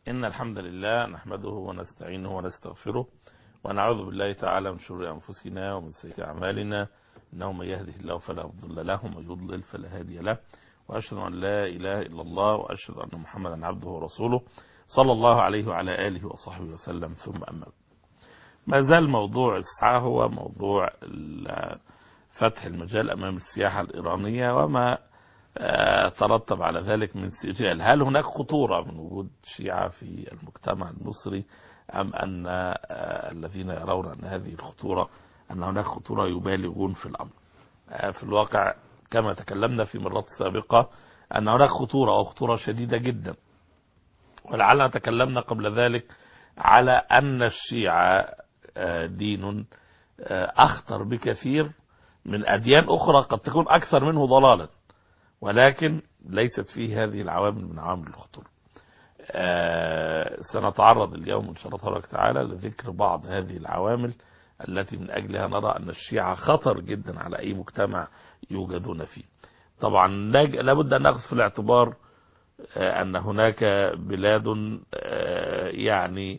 إن الحمد لله نحمده ونستعينه ونستغفره ونعوذ بالله تعالى من شرور أنفسنا ومن سيئات أعمالنا إنه من يهده الله فلا مضل له ومن يضلل فلا هادي له وأشهد أن لا إله إلا الله وأشهد أن محمدا عبده ورسوله صلى الله عليه وعلى آله وصحبه وسلم ثم أما ما زال موضوع الساعة هو موضوع فتح المجال أمام السياحة الإيرانية وما ترتب على ذلك من سجال هل هناك خطورة من وجود شيعة في المجتمع المصري أم أن الذين يرون أن هذه الخطورة أن هناك خطورة يبالغون في الأمر في الواقع كما تكلمنا في مرات سابقة أن هناك خطورة وخطورة شديدة جدا ولعلنا تكلمنا قبل ذلك على أن الشيعة دين أخطر بكثير من أديان أخرى قد تكون أكثر منه ضلالا ولكن ليست فيه هذه العوامل من عوامل الخطورة سنتعرض اليوم إن شاء الله تبارك تعالى لذكر بعض هذه العوامل التي من أجلها نرى أن الشيعة خطر جدا على أي مجتمع يوجدون فيه طبعا لابد أن نأخذ في الاعتبار أن هناك بلاد يعني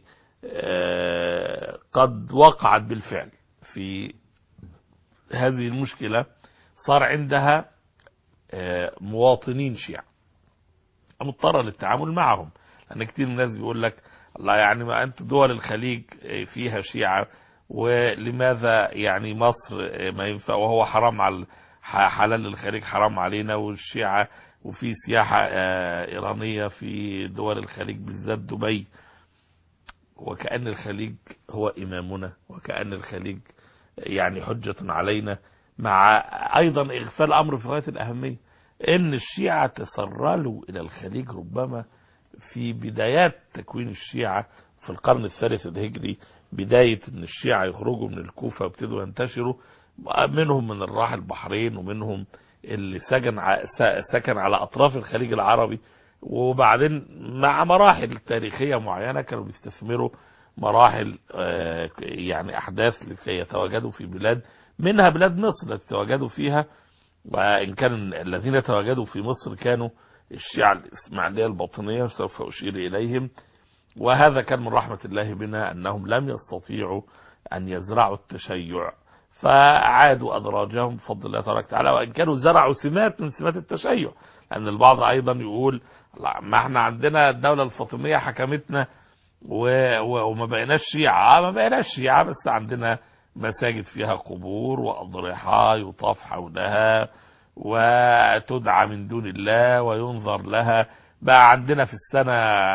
قد وقعت بالفعل في هذه المشكلة صار عندها مواطنين شيعة مضطرة للتعامل معهم لأن كتير من الناس بيقول لك الله يعني ما أنت دول الخليج فيها شيعة ولماذا يعني مصر ما ينفع وهو حرام على حلال الخليج حرام علينا والشيعة وفي سياحة إيرانية في دول الخليج بالذات دبي وكأن الخليج هو إمامنا وكأن الخليج يعني حجة علينا مع أيضا إغفال أمر في غاية الأهمية إن الشيعة تسرلوا إلى الخليج ربما في بدايات تكوين الشيعة في القرن الثالث الهجري بداية إن الشيعة يخرجوا من الكوفة وابتدوا ينتشروا منهم من الراح البحرين ومنهم اللي سكن سكن على أطراف الخليج العربي وبعدين مع مراحل تاريخية معينة كانوا بيستثمروا مراحل يعني أحداث لكي يتواجدوا في بلاد منها بلاد مصر التي تواجدوا فيها وإن كان الذين تواجدوا في مصر كانوا الشيعة الإسماعيلية الباطنية سوف أشير إليهم وهذا كان من رحمة الله بنا أنهم لم يستطيعوا أن يزرعوا التشيع فعادوا أدراجهم بفضل الله تبارك وتعالى وإن كانوا زرعوا سمات من سمات التشيع لأن البعض أيضا يقول ما احنا عندنا الدولة الفاطمية حكمتنا وما بقيناش شيعة ما بقيناش شيعة بس عندنا مساجد فيها قبور وأضرحة يطاف حولها وتدعى من دون الله وينظر لها بقى عندنا في السنة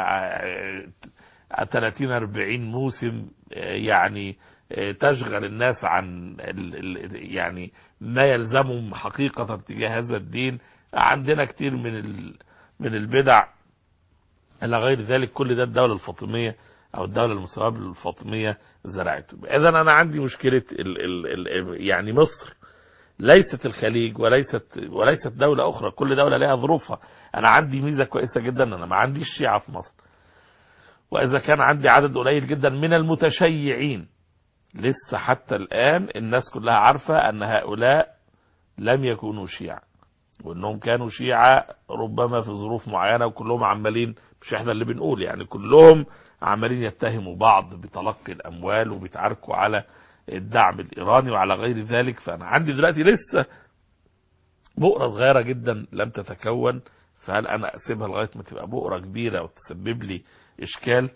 30 40 موسم يعني تشغل الناس عن يعني ما يلزمهم حقيقة تجاه هذا الدين عندنا كتير من من البدع إلى غير ذلك كل ده الدولة الفاطمية أو الدولة المساواة الفاطمية زرعته إذا أنا عندي مشكلة ال ال ال يعني مصر ليست الخليج وليست وليست دولة أخرى كل دولة لها ظروفها أنا عندي ميزة كويسة جدا أنا ما عنديش شيعة في مصر وإذا كان عندي عدد قليل جدا من المتشيعين لسه حتى الآن الناس كلها عارفة أن هؤلاء لم يكونوا شيعة وانهم كانوا شيعة ربما في ظروف معينة وكلهم عمالين مش احنا اللي بنقول يعني كلهم عمالين يتهموا بعض بتلقي الاموال وبيتعاركوا على الدعم الايراني وعلى غير ذلك فانا عندي دلوقتي لسه بؤرة صغيرة جدا لم تتكون فهل انا اسيبها لغاية ما تبقى بؤرة كبيرة وتسبب لي اشكال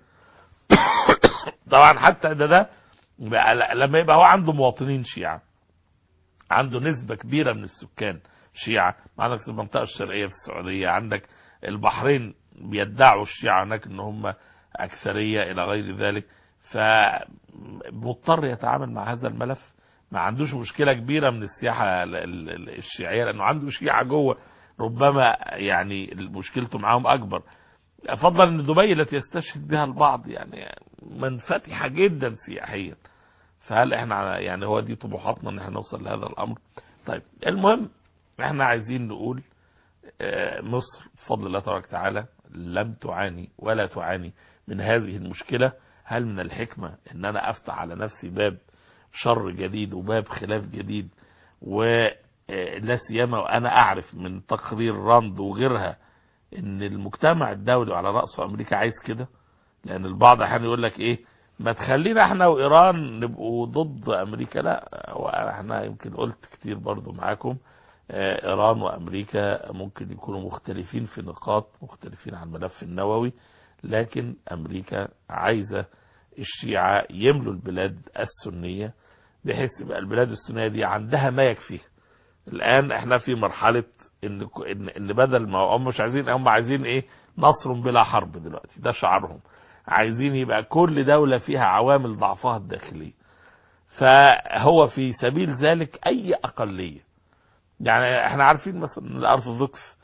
طبعا حتى ده ده لما يبقى هو عنده مواطنين شيعة عنده نسبة كبيرة من السكان شيعة عندك في المنطقة الشرقية في السعودية عندك البحرين بيدعوا الشيعة هناك ان هم اكثرية الى غير ذلك فمضطر يتعامل مع هذا الملف ما عندوش مشكلة كبيرة من السياحة الشيعية لانه عنده شيعة جوه ربما يعني مشكلته معاهم اكبر افضل ان دبي التي يستشهد بها البعض يعني منفتحة جدا سياحيا فهل احنا يعني هو دي طموحاتنا ان احنا نوصل لهذا الامر طيب المهم احنا عايزين نقول مصر بفضل الله تبارك وتعالى لم تعاني ولا تعاني من هذه المشكلة هل من الحكمة ان انا افتح على نفسي باب شر جديد وباب خلاف جديد ولا سيما وانا اعرف من تقرير راند وغيرها ان المجتمع الدولي وعلى رأسه امريكا عايز كده لان البعض احيانا يقول لك ايه ما تخلينا احنا وايران نبقوا ضد امريكا لا احنا يمكن قلت كتير برضو معاكم اه ايران وامريكا ممكن يكونوا مختلفين في نقاط مختلفين عن الملف النووي لكن امريكا عايزة الشيعة يملوا البلاد السنية بحيث تبقى البلاد السنية دي عندها ما يكفيها الان احنا في مرحلة ان ان, إن بدل ما هم مش عايزين هم عايزين ايه نصر بلا حرب دلوقتي ده شعارهم عايزين يبقى كل دولة فيها عوامل ضعفها الداخلية فهو في سبيل ذلك اي اقلية يعني احنا عارفين مثلا الارثوذكس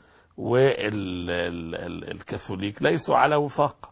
والكاثوليك ليسوا على وفاق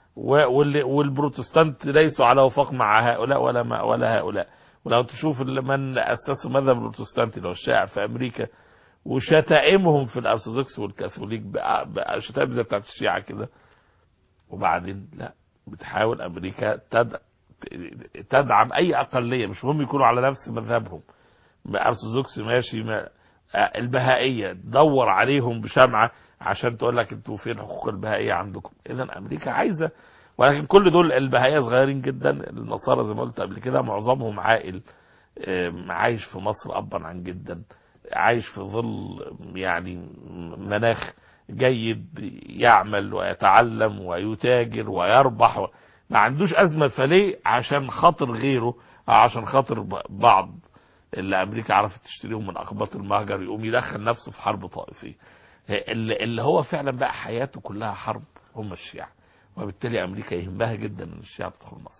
والبروتستانت ليسوا على وفاق مع هؤلاء ولا ما ولا هؤلاء ولو تشوف من اسسوا مذهب البروتستانتي اللي هو الشائع في امريكا وشتائمهم في الارثوذكس والكاثوليك بقى شتائم زي بتاعت الشيعة كده وبعدين لا بتحاول امريكا تد... تدعم اي اقلية مش مهم يكونوا على نفس مذهبهم ارثوذكس ماشي ما... البهائية دور عليهم بشمعة عشان تقول لك انتوا فين حقوق البهائية عندكم اذا امريكا عايزة ولكن كل دول البهائية صغيرين جدا النصارى زي ما قلت قبل كده معظمهم عائل عايش في مصر ابا عن جدا عايش في ظل يعني مناخ جيد يعمل ويتعلم ويتاجر ويربح و... ما عندوش أزمة فليه عشان خاطر غيره عشان خاطر بعض اللي أمريكا عرفت تشتريهم من أقباط المهجر يقوم يدخل نفسه في حرب طائفية اللي, اللي هو فعلا بقى حياته كلها حرب هم الشيعة وبالتالي أمريكا يهمها جدا أن الشيعة تدخل مصر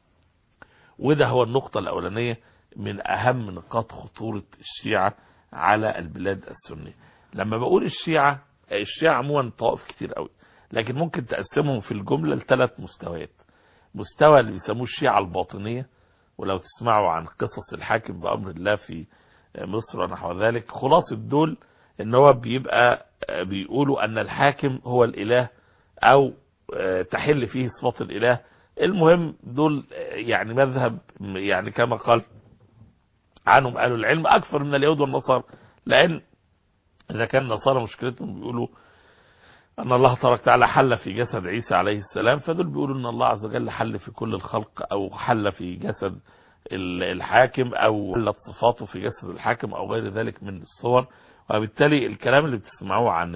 وده هو النقطة الأولانية من أهم نقاط خطورة الشيعة على البلاد السنية لما بقول الشيعة الشيعة عموما طوائف كتير قوي لكن ممكن تقسمهم في الجملة لثلاث مستويات مستوى اللي بيسموه الشيعة الباطنية ولو تسمعوا عن قصص الحاكم بأمر الله في مصر ونحو ذلك خلاصة دول ان هو بيبقى بيقولوا ان الحاكم هو الاله او تحل فيه صفات الاله المهم دول يعني مذهب يعني كما قال عنهم قالوا العلم اكثر من اليهود والنصارى لان اذا كان النصارى مشكلتهم بيقولوا ان الله تبارك وتعالى حل في جسد عيسى عليه السلام فدول بيقولوا ان الله عز وجل حل في كل الخلق او حل في جسد الحاكم او حلت صفاته في جسد الحاكم او غير ذلك من الصور وبالتالي الكلام اللي بتسمعوه عن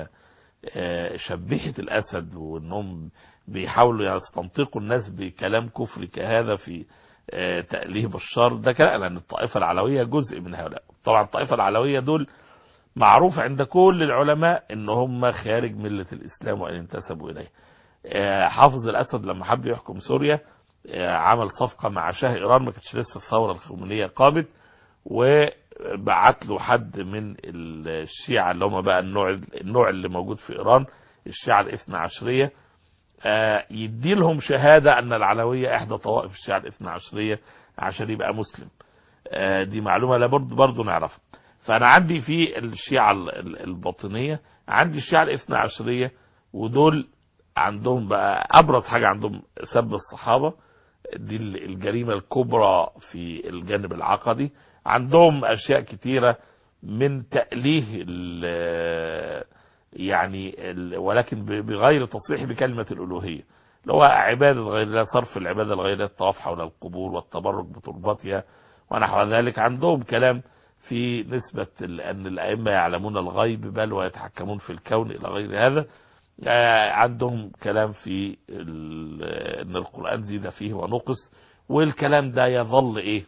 شبيحة الاسد وانهم بيحاولوا يستنطقوا الناس بكلام كفري كهذا في تأليه بشار ده كلام لأن الطائفة العلوية جزء من هؤلاء طبعا الطائفة العلوية دول معروف عند كل العلماء ان هم خارج ملة الإسلام وإن انتسبوا إليه حافظ الأسد لما حب يحكم سوريا عمل صفقة مع شاه إيران ما كانتش لسه الثورة الخمينية قامت وبعت له حد من الشيعة اللي هم بقى النوع النوع اللي موجود في إيران الشيعة الاثنى عشرية يدي لهم شهادة أن العلوية إحدى طوائف الشيعة الاثنى عشرية عشان يبقى مسلم دي معلومة لا برضه برضه نعرفها فأنا عندي في الشيعة الباطنية عندي الشيعة الاثنى عشرية ودول عندهم بقى أبرز حاجة عندهم سب الصحابة دي الجريمة الكبرى في الجانب العقدي عندهم أشياء كتيرة من تأليه يعني ولكن بغير تصريح بكلمة الألوهية اللي هو عبادة غير الله صرف العبادة لغير الله الطواف حول القبور والتبرك بتربتها ونحو ذلك عندهم كلام في نسبة أن الأئمة يعلمون الغيب بل ويتحكمون في الكون إلى غير هذا عندهم كلام في أن القرآن زيد فيه ونقص والكلام ده يظل إيه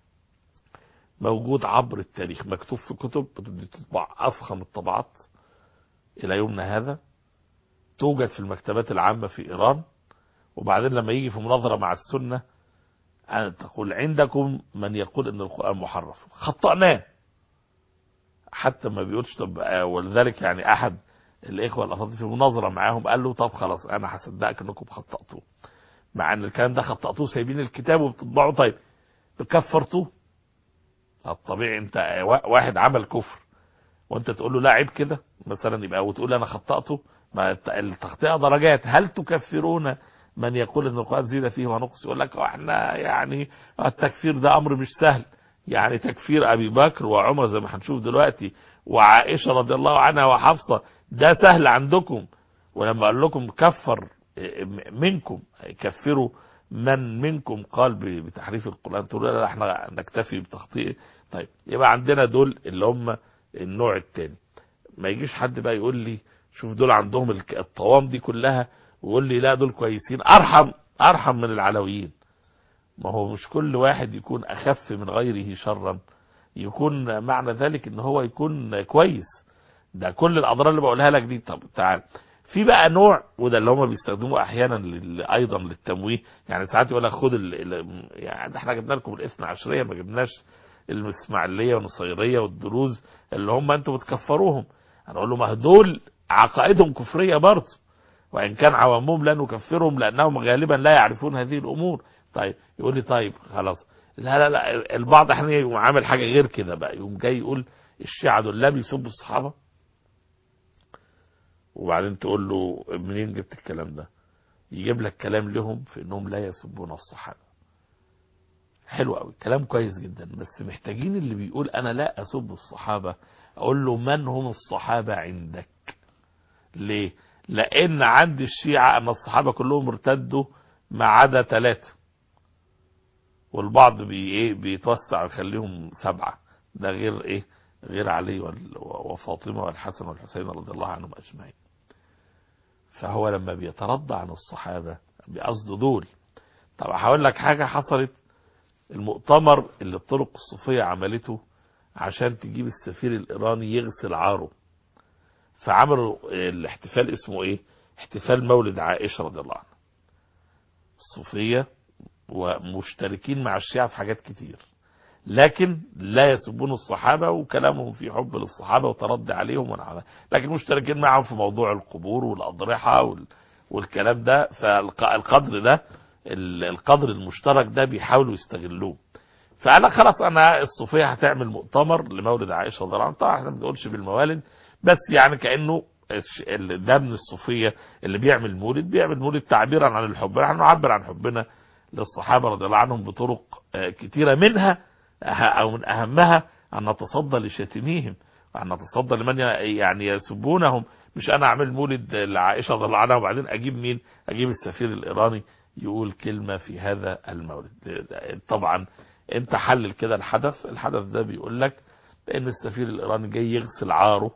موجود عبر التاريخ مكتوب في كتب بتطبع أفخم الطبعات إلى يومنا هذا توجد في المكتبات العامة في إيران وبعدين لما يجي في مناظرة مع السنة أن تقول عندكم من يقول أن القرآن محرف خطأناه حتى ما بيقولش طب ولذلك يعني أحد الإخوة الأفاضل في مناظرة معاهم قال له طب خلاص أنا هصدقك أنكم خطأتوه مع أن الكلام ده خطأتوه سايبين الكتاب وبتطبعوا طيب كفرتوه الطبيعي أنت واحد عمل كفر وانت تقول له لا عيب كده مثلا يبقى وتقول انا خطأته ما التخطئة درجات هل تكفرون من يقول ان القرآن زيد فيه ونقص يقول لك احنا يعني التكفير ده امر مش سهل يعني تكفير ابي بكر وعمر زي ما هنشوف دلوقتي وعائشة رضي الله عنها وحفصة ده سهل عندكم ولما قال لكم كفر منكم كفروا من منكم قال ب- بتحريف القرآن تقول لا لا احنا نكتفي بتخطيئه طيب يبقى عندنا دول اللي هم النوع الثاني ما يجيش حد بقى يقول لي شوف دول عندهم الك- الطوام دي كلها ويقول لي لا دول كويسين ارحم ارحم من العلويين ما هو مش كل واحد يكون اخف من غيره شرا يكون معنى ذلك ان هو يكون كويس ده كل الاضرار اللي بقولها لك دي طب تعال في بقى نوع وده اللي هم بيستخدموه احيانا لل- ايضا للتمويه يعني ساعات يقول لك خد ال... ال- يعني احنا جبنا لكم الاثنى عشريه ما جبناش الاسماعيليه والنصيريه والدروز اللي هم انتم بتكفروهم هنقول له ما دول عقائدهم كفريه برضه وان كان عوامهم لا نكفرهم لانهم غالبا لا يعرفون هذه الامور طيب يقول لي طيب خلاص لا لا لا البعض احيانا يقوم عامل حاجه غير كده بقى يقوم جاي يقول الشيعه دول لا بيسبوا الصحابه وبعدين تقول له منين جبت الكلام ده يجيب لك كلام لهم في انهم لا يسبون الصحابه حلو قوي كلام كويس جدا بس محتاجين اللي بيقول انا لا اسب الصحابه اقول له من هم الصحابه عندك ليه لان عند الشيعه ان الصحابه كلهم ارتدوا ما عدا ثلاثه والبعض بي ايه بيتوسع ويخليهم سبعه ده غير ايه غير علي وال- وفاطمه والحسن والحسين رضي الله عنهم اجمعين فهو لما بيترضى عن الصحابه بقصد دول طب هقول لك حاجه حصلت المؤتمر اللي الطرق الصوفيه عملته عشان تجيب السفير الايراني يغسل عاره فعملوا الاحتفال اسمه ايه احتفال مولد عائشه رضي الله عنها الصوفيه ومشتركين مع الشيعة في حاجات كتير لكن لا يسبون الصحابة وكلامهم في حب للصحابة وتردي عليهم ونعم. لكن مشتركين معهم في موضوع القبور والأضرحة وال... والكلام ده فالقدر ده ال- القدر المشترك ده بيحاولوا يستغلوه فأنا خلاص أنا الصوفية هتعمل مؤتمر لمولد عائشة رضي الله عنها طبعا احنا ما بنقولش بالموالد بس يعني كأنه الش- ال- ده من الصوفية اللي بيعمل مولد بيعمل مولد تعبيرا عن الحب نحن نعبر عن حبنا للصحابة رضي الله عنهم بطرق آه، كتيرة منها أه- أو من أهمها أن نتصدى لشاتميهم أن نتصدى لمن ي- يعني يسبونهم مش أنا أعمل مولد لعائشة رضي الله عنها وبعدين أجيب مين أجيب السفير الإيراني يقول كلمة في هذا المولد طبعا أنت حلل كده الحدث الحدث ده بيقول لك بأن السفير الإيراني جاي يغسل عاره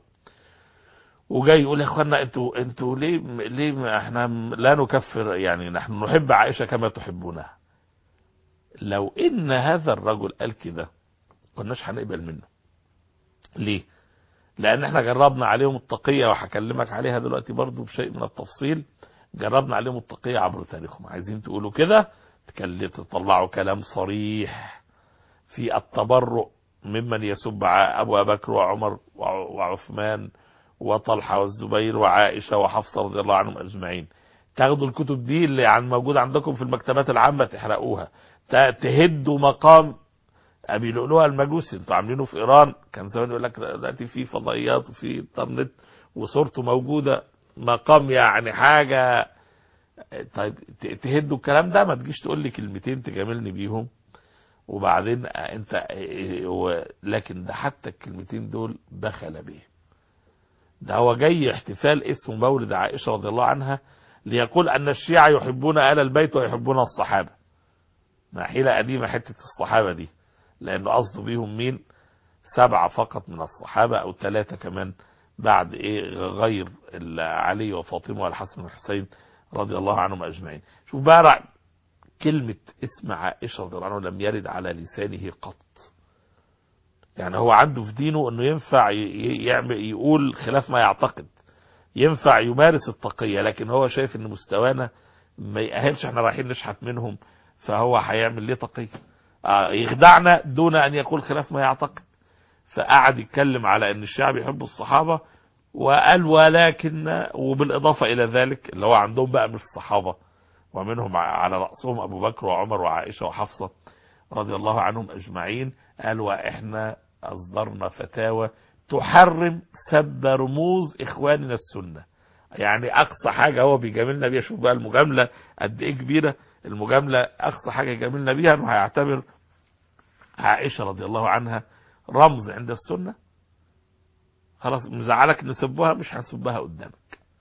وجاي يقول يا اخوانا انتوا انتوا ليه ليه ما احنا لا نكفر يعني نحن نحب عائشه كما تحبونها. لو ان هذا الرجل قال كده كناش هنقبل منه. ليه؟ لان احنا جربنا عليهم التقيه وهكلمك عليها دلوقتي برضو بشيء من التفصيل جربنا عليهم التقيه عبر تاريخهم عايزين تقولوا كده تكل- تطلعوا كلام صريح في التبرؤ ممن يسب ع- ابو بكر وعمر وع- وعثمان وطلحة والزبير وعائشة وحفصة رضي الله عنهم أجمعين تاخدوا الكتب دي اللي عن موجودة عندكم في المكتبات العامة تحرقوها ت- تهدوا مقام أبي لؤلؤة المجوسي انتوا عاملينه في إيران كان زمان يقول لك دلوقتي في فضائيات وفي انترنت وصورته موجودة مقام يعني حاجة طيب ت- تهدوا الكلام ده ما تجيش تقول لي كلمتين تجاملني بيهم وبعدين انت و- لكن ده حتى الكلمتين دول بخل به ده هو جاي احتفال اسمه مولد عائشة رضي الله عنها ليقول أن الشيعة يحبون آل البيت ويحبون الصحابة ما حيلة قديمة حتة الصحابة دي لأنه قصده بيهم مين سبعة فقط من الصحابة أو ثلاثة كمان بعد إيه غير ال- علي وفاطمة والحسن والحسين رضي الله عنهم أجمعين شوف بقى رع- كلمة اسم عائشة رضي الله عنها لم يرد على لسانه قط يعني هو عنده في دينه انه ينفع ي- ي- يعمل يقول خلاف ما يعتقد ينفع يمارس التقية لكن هو شايف ان مستوانا ما يأهلش احنا رايحين نشحت منهم فهو هيعمل ليه تقية آه يخدعنا دون ان يقول خلاف ما يعتقد فقعد يتكلم على ان الشعب يحب الصحابة وقال ولكن وبالإضافة إلى ذلك اللي هو عندهم بقى من الصحابة ومنهم على رأسهم أبو بكر وعمر وعائشة وحفصة رضي الله عنهم أجمعين قال وإحنا أصدرنا فتاوى تحرم سب رموز إخواننا السنة يعني أقصى حاجة هو بيجاملنا بيها شوف بقى المجاملة قد إيه كبيرة المجاملة أقصى حاجة يجاملنا بيها إنه هيعتبر عائشة رضي الله عنها رمز عند السنة خلاص مزعلك نسبها مش هنسبها قدامك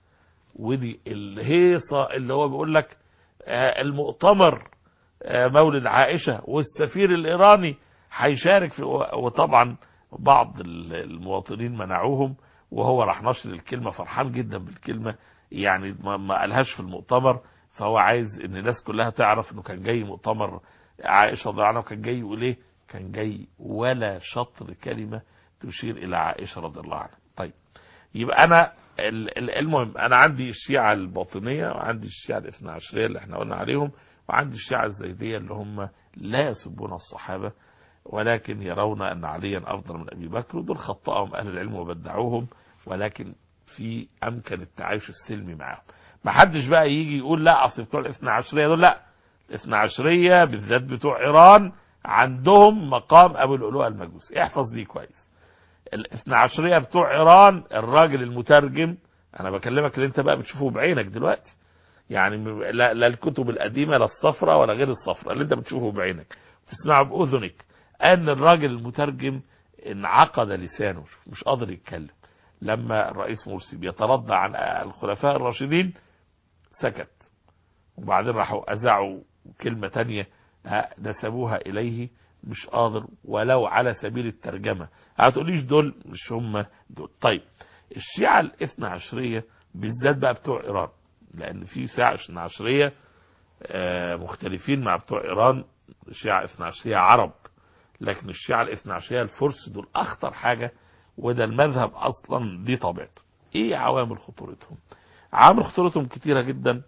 ودي الهيصة اللي هو بيقول لك آه، المؤتمر آه، مولد عائشة والسفير الإيراني هيشارك في وطبعا بعض ال- المواطنين منعوهم وهو راح نشر الكلمة فرحان جدا بالكلمة يعني ما, ما قالهاش في المؤتمر فهو عايز ان الناس كلها تعرف انه كان جاي مؤتمر عائشة رضي الله عنها وكان جاي يقول ايه كان جاي ولا شطر كلمة تشير الى عائشة رضي الله عنها طيب يبقى انا ال- ال- المهم انا عندي الشيعة الباطنية وعندي الشيعة الاثنى عشرية اللي احنا قلنا عليهم وعندي الشيعة الزيدية اللي هم لا يسبون الصحابة ولكن يرون أن عليا أفضل من أبي بكر ودول خطأهم أهل العلم وبدعوهم ولكن في أمكن التعايش السلمي معهم ما حدش بقى يجي يقول لا أصل بتوع الاثنى عشرية دول لا الاثنى عشرية بالذات بتوع إيران عندهم مقام أبو اللؤلؤة المجوسي احفظ دي كويس الاثنى عشرية بتوع إيران الراجل المترجم أنا بكلمك اللي أنت بقى بتشوفه بعينك دلوقتي يعني م- لا, لا الكتب القديمة لا الصفراء ولا غير الصفراء اللي أنت بتشوفه بعينك تسمعه بأذنك أن الراجل المترجم انعقد لسانه مش قادر يتكلم لما الرئيس مرسي بيترضى عن الخلفاء الراشدين سكت وبعدين راحوا أذاعوا كلمة تانية ها، نسبوها إليه مش قادر ولو على سبيل الترجمة هتقوليش دول مش هم دول طيب الشيعة الاثنى عشرية بالذات بقى بتوع إيران لأن في ساعة اثنى عشرية آه، مختلفين مع بتوع إيران الشيعة اثنى عشرية عرب لكن الشيعة الاثنى عشرية الفرس دول أخطر حاجة وده المذهب أصلا دي طبيعته إيه عوامل خطورتهم عوامل خطورتهم كتيرة جدا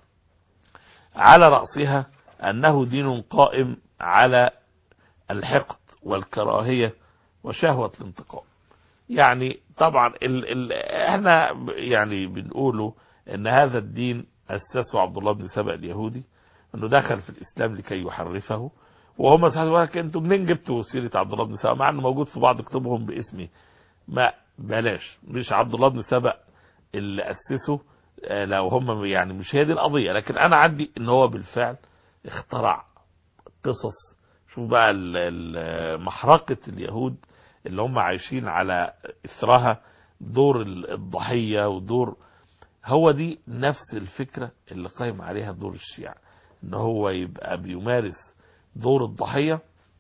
على رأسها أنه دين قائم على الحقد والكراهية وشهوة الانتقام يعني طبعا ال ال احنا ب- يعني بنقوله ان هذا الدين اسسه عبد الله بن سبأ اليهودي انه دخل في الاسلام لكي يحرفه وهم ساعات يقول لك انتوا منين جبتوا سيره عبد الله بن سبأ مع انه موجود في بعض كتبهم باسمه ما بلاش مش عبد الله بن سبأ اللي اسسه آه، لو هم يعني مش هي دي القضيه لكن انا عندي ان هو بالفعل اخترع قصص شوف بقى ال- ال- محرقه اليهود اللي هم عايشين على اثرها دور ال- الضحيه ودور هو دي نفس الفكره اللي قايم عليها دور الشيعة ان هو يبقى بيمارس دور الضحيه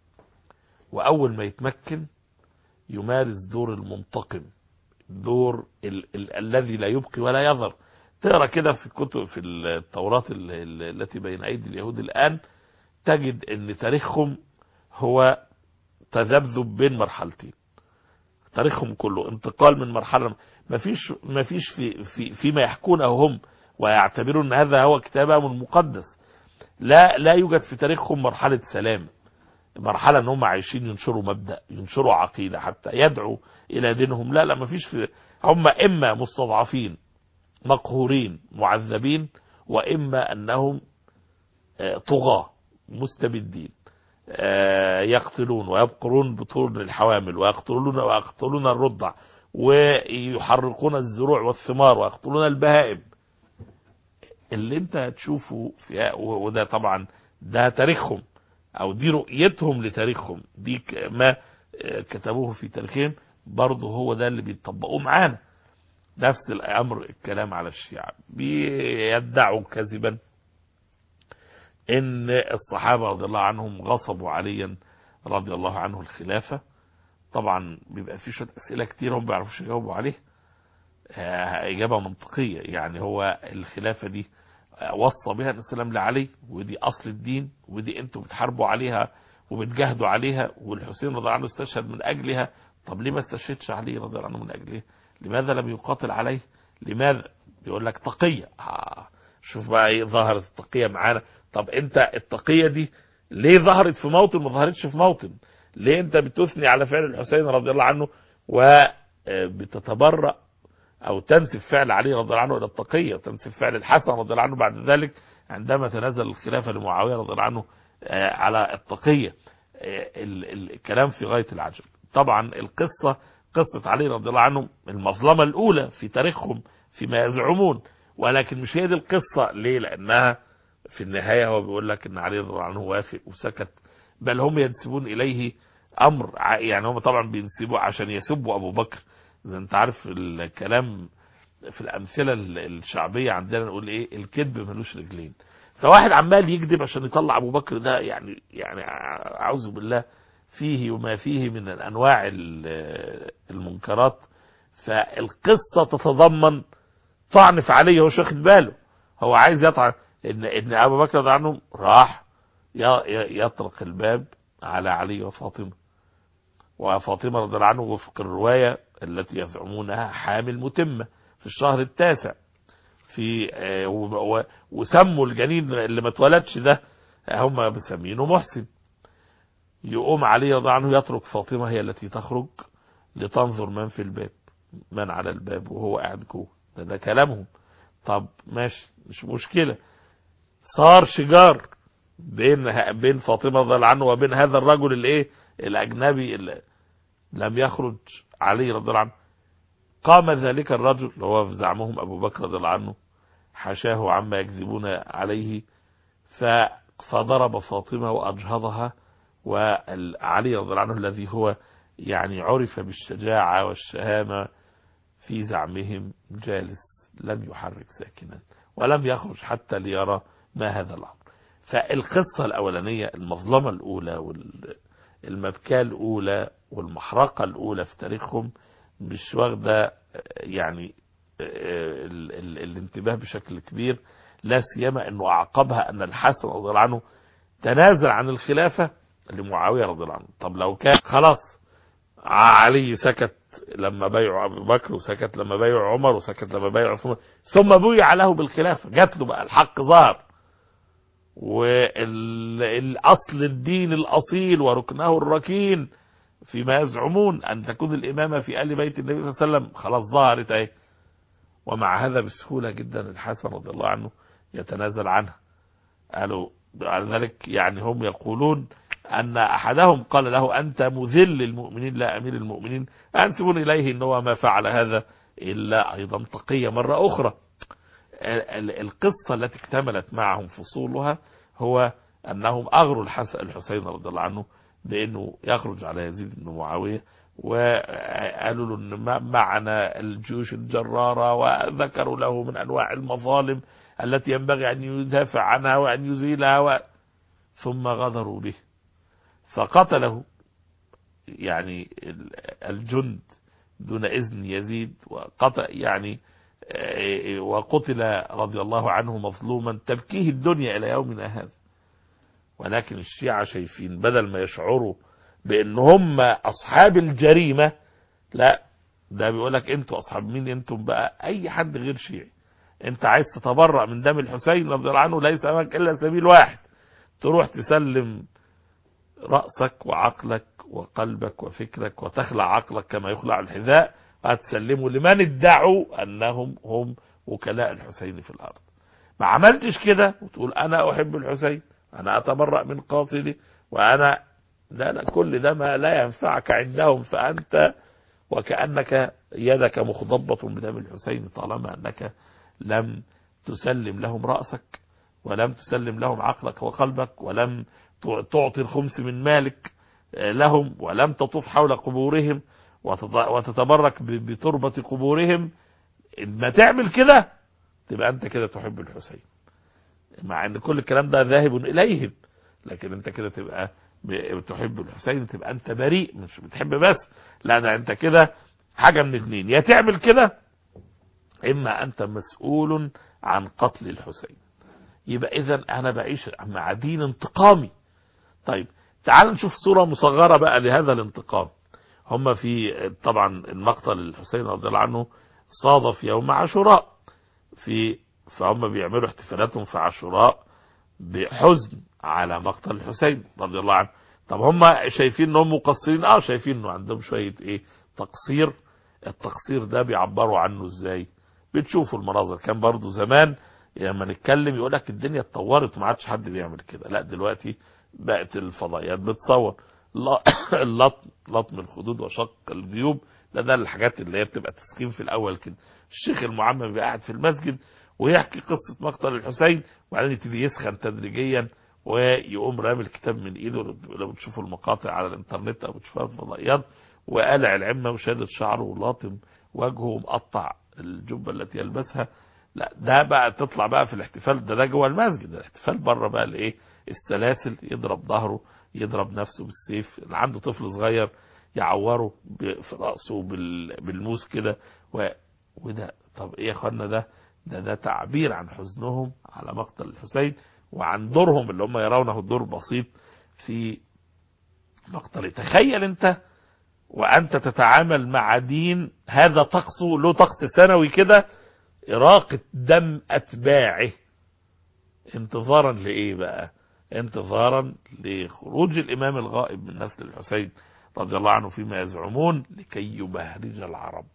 واول ما يتمكن يمارس دور المنتقم دور ال ال الذي لا يبقي ولا يذر تقرا كده في كتب في التوراة ال- ال- التي بين ايدي اليهود الان تجد ان تاريخهم هو تذبذب بين مرحلتين تاريخهم كله انتقال من مرحله ما فيش ما فيش في في فيما يحكونه هم ويعتبرون ان هذا هو كتابهم المقدس لا لا يوجد في تاريخهم مرحله سلام مرحله ان هم عايشين ينشروا مبدا ينشروا عقيده حتى يدعوا الى دينهم لا لا ما فيش في هم اما مستضعفين مقهورين معذبين واما انهم آه، طغاه مستبدين آه، يقتلون ويبقرون بطون الحوامل ويقتلون ويقتلون الرضع ويحرقون الزروع والثمار ويقتلون البهائم اللي انت هتشوفه في وده طبعا ده تاريخهم او دي رؤيتهم لتاريخهم دي ك- ما آه، كتبوه في تاريخهم برضه هو ده اللي بيطبقوه معانا نفس الامر الكلام على الشيعة بيدعوا كذبا ان الصحابة رضي الله عنهم غصبوا عليا رضي الله عنه الخلافة طبعا بيبقى في شوية اسئلة كتير هم ما بيعرفوش يجاوبوا عليها آه، اجابة منطقية يعني هو الخلافة دي آه، وصى بها الاسلام لعلي ودي اصل الدين ودي انتوا بتحاربوا عليها وبتجاهدوا عليها والحسين رضي الله عنه استشهد من اجلها طب ليه ما استشهدش علي رضي الله عنه من اجلها لماذا لم يقاتل عليه لماذا يقول لك تقية آه شوف بقى ايه ظهرت التقية معانا طب انت التقية دي ليه ظهرت في موطن ما ظهرتش في موطن ليه انت بتثني على فعل الحسين رضي الله عنه وبتتبرأ او تنسب فعل علي رضي الله عنه الى التقية وتنسب فعل الحسن رضي الله عنه بعد ذلك عندما تنازل الخلافة لمعاوية رضي الله عنه آه، على التقية آه، ال- ال- الكلام في غاية العجب طبعا القصة قصة علي رضي الله عنه المظلمة الأولى في تاريخهم فيما يزعمون ولكن مش هي دي القصة ليه لأنها في النهاية هو بيقول لك أن علي رضي الله عنه وافق وسكت بل هم ينسبون إليه أمر ع- يعني هم طبعا بينسبوا عشان يسبوا أبو بكر زي أنت عارف الكلام في الامثله ال- الشعبيه عندنا نقول ايه الكذب ملوش رجلين فواحد عمال يكذب عشان يطلع ابو بكر ده يعني يعني ع- اعوذ بالله فيه وما فيه من انواع ال- المنكرات فالقصه تتضمن طعن في علي هو مش واخد باله هو عايز يطعن ان ان ابو بكر رضي الله عنه راح ي- ي- يطرق الباب على علي وفاطمه وفاطمه رضي الله عنه وفق الروايه التي يزعمونها حامل متمه في الشهر التاسع في آه، و- و- وسموا الجنين اللي ما اتولدش ده هم مسمينه محسن يقوم علي رضي الله عنه يترك فاطمه هي التي تخرج لتنظر من في الباب من على الباب وهو قاعد جوه ده, ده كلامهم طب ماشي مش مشكله صار شجار بين بين فاطمه رضي الله عنه وبين هذا الرجل الايه الاجنبي اللي لم يخرج علي رضي الله عنه قام ذلك الرجل اللي هو في زعمهم ابو بكر رضي الله عنه حشاه عما يكذبون عليه ف- فضرب فاطمه واجهضها وعلي رضي الله عنه الذي هو يعني عرف بالشجاعه والشهامه في زعمهم جالس لم يحرك ساكنا ولم يخرج حتى ليرى ما هذا الامر فالقصه الاولانيه المظلمه الاولى والمبكاه الاولى والمحرقه الاولى في تاريخهم مش واخده يعني ال- ال- الانتباه بشكل كبير لا سيما انه اعقبها ان الحسن رضي الله عنه تنازل عن الخلافه لمعاويه رضي الله عنه طب لو كان خلاص علي سكت لما بيعوا ابو بكر وسكت لما بيعوا عمر وسكت لما بيعوا عثمان ثم بويع له بالخلافه جات له بقى الحق ظهر والاصل الدين الاصيل وركنه الركين فيما يزعمون ان تكون الامامه في ال بيت النبي صلى الله عليه وسلم خلاص ظهرت اهي ومع هذا بسهوله جدا الحسن رضي الله عنه يتنازل عنها قالوا على ذلك يعني هم يقولون أن أحدهم قال له أنت مذل المؤمنين لا أمير المؤمنين أنسبون إليه أنه ما فعل هذا إلا أيضا تقية مرة أخرى ال- ال- القصة التي اكتملت معهم فصولها هو أنهم أغروا الحسن الحسين رضي الله عنه بأنه يخرج على يزيد بن معاوية وقالوا له أن ما- معنا الجيوش الجرارة وذكروا له من أنواع المظالم التي ينبغي أن يدافع عنها وأن يزيلها و... ثم غدروا به فقتله يعني ال- الجند دون إذن يزيد وقتل يعني آه، وقتل رضي الله عنه مظلوما تبكيه الدنيا إلى يومنا هذا ولكن الشيعة شايفين بدل ما يشعروا بأن هم أصحاب الجريمة لا ده بيقولك انتوا أصحاب مين انتم بقى أي حد غير شيعي انت عايز تتبرأ من دم الحسين رضي الله عنه ليس أمامك إلا سبيل واحد تروح تسلم رأسك وعقلك وقلبك وفكرك وتخلع عقلك كما يخلع الحذاء وهتسلمه لمن ادعوا أنهم هم وكلاء الحسين في الأرض ما عملتش كده وتقول أنا أحب الحسين أنا أتبرأ من قاتلي وأنا لا لا كل ده ما لا ينفعك عندهم فأنت وكأنك يدك مخضبة بدم الحسين طالما أنك لم تسلم لهم رأسك ولم تسلم لهم عقلك وقلبك ولم تعطي الخمس من مالك لهم ولم تطوف حول قبورهم وتط- وتتبرك ب- بتربة قبورهم ما تعمل كده تبقى انت كده تحب الحسين مع ان كل الكلام ده ذاهب اليهم لكن انت كده تبقى ب- بتحب الحسين تبقى انت بريء مش بتحب بس لا ده انت كده حاجة من اتنين يا تعمل كده اما انت مسؤول عن قتل الحسين يبقى اذا انا بعيش مع دين انتقامي طيب تعال نشوف صورة مصغرة بقى لهذا الانتقام هم في طبعا المقتل الحسين رضي الله عنه صادف يوم عاشوراء في فهم بيعملوا احتفالاتهم في عاشوراء بحزن على مقتل الحسين رضي الله عنه طب هم شايفين انهم مقصرين اه شايفين انه عندهم شوية ايه تقصير التقصير ده بيعبروا عنه ازاي بتشوفوا المناظر كان برضو زمان لما نتكلم يقول لك الدنيا اتطورت وما عادش حد بيعمل كده لا دلوقتي بقت الفضائيات بتصور لا- اللطم لطم الخدود وشق الجيوب ده ده الحاجات اللي هي بتبقى تسخين في الاول كده الشيخ المعمم بيبقى قاعد في المسجد ويحكي قصة مقتل الحسين وبعدين يبتدي يسخن تدريجيا ويقوم رامي الكتاب من ايده لو بتشوفوا المقاطع على الانترنت او بتشوفوها في الفضائيات وقالع العمه وشادد شعره ولاطم وجهه ومقطع الجبة التي يلبسها لا ده بقى تطلع بقى في الاحتفال ده ده جوه المسجد الاحتفال بره بقى الايه السلاسل يضرب ظهره يضرب نفسه بالسيف اللي عنده طفل صغير يعوره ب- في راسه بال- بالموس كده و- وده طب ايه يا اخوانا ده ده ده تعبير عن حزنهم على مقتل الحسين وعن دورهم اللي هم يرونه دور بسيط في مقتل تخيل انت وانت تتعامل مع دين هذا طقسه له طقس سنوي كده إراقة دم أتباعه انتظارا لإيه بقى انتظارا لخروج الإمام الغائب من نسل الحسين رضي الله عنه فيما يزعمون لكي يبهرج العرب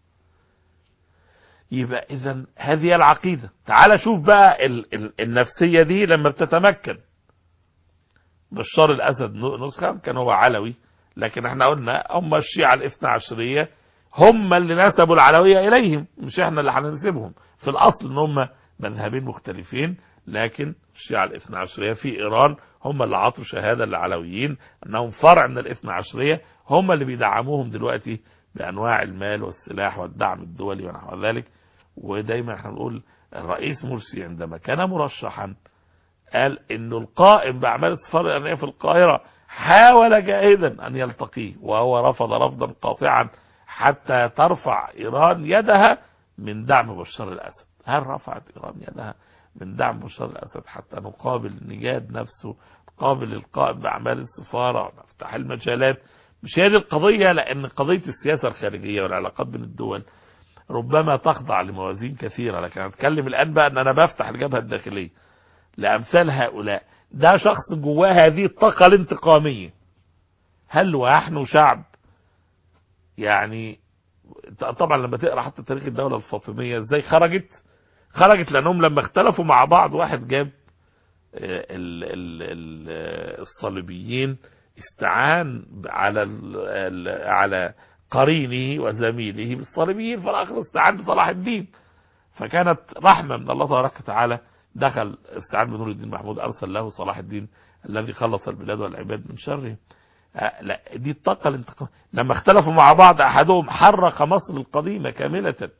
يبقى إذا هذه العقيدة تعال شوف بقى ال ال النفسية دي لما بتتمكن بشار الأسد نسخة كان هو علوي لكن احنا قلنا هم الشيعة الاثنى عشرية هم اللي نسبوا العلوية إليهم مش احنا اللي هننسبهم في الأصل ان هم مذهبين مختلفين لكن الشيعة الاثنى عشرية في إيران هم اللي عطوا شهادة للعلويين أنهم فرع من الاثنى عشرية هم اللي بيدعموهم دلوقتي بأنواع المال والسلاح والدعم الدولي ونحو ذلك ودايما احنا بنقول الرئيس مرسي عندما كان مرشحا قال انه القائم باعمال السفاره الايرانيه في القاهره حاول جاهدا ان يلتقيه وهو رفض رفضا قاطعا حتى ترفع ايران يدها من دعم بشار الاسد هل رفعت ايران يدها من دعم بشار الاسد حتى نقابل نجاد نفسه نقابل القائم باعمال السفاره ونفتح المجالات مش هي دي القضيه لان قضيه السياسه الخارجيه والعلاقات بين الدول ربما تخضع لموازين كثيره لكن هنتكلم الان بقى ان انا بفتح الجبهه الداخليه لأمثال هؤلاء ده شخص جواه هذه الطاقة الانتقامية هل ونحن شعب يعني طبعا لما تقرا حتى تاريخ الدولة الفاطمية ازاي خرجت خرجت لأنهم لما اختلفوا مع بعض واحد جاب ال ال ال الصليبيين استعان على ال على قرينه وزميله بالصليبيين فالآخر استعان بصلاح الدين فكانت رحمة من الله تبارك وتعالى دخل استعان بنور الدين محمود أرسل له صلاح الدين الذي خلص البلاد والعباد من شره آه لا دي الطاقة الانتقام لما اختلفوا مع بعض أحدهم حرق مصر القديمة كاملة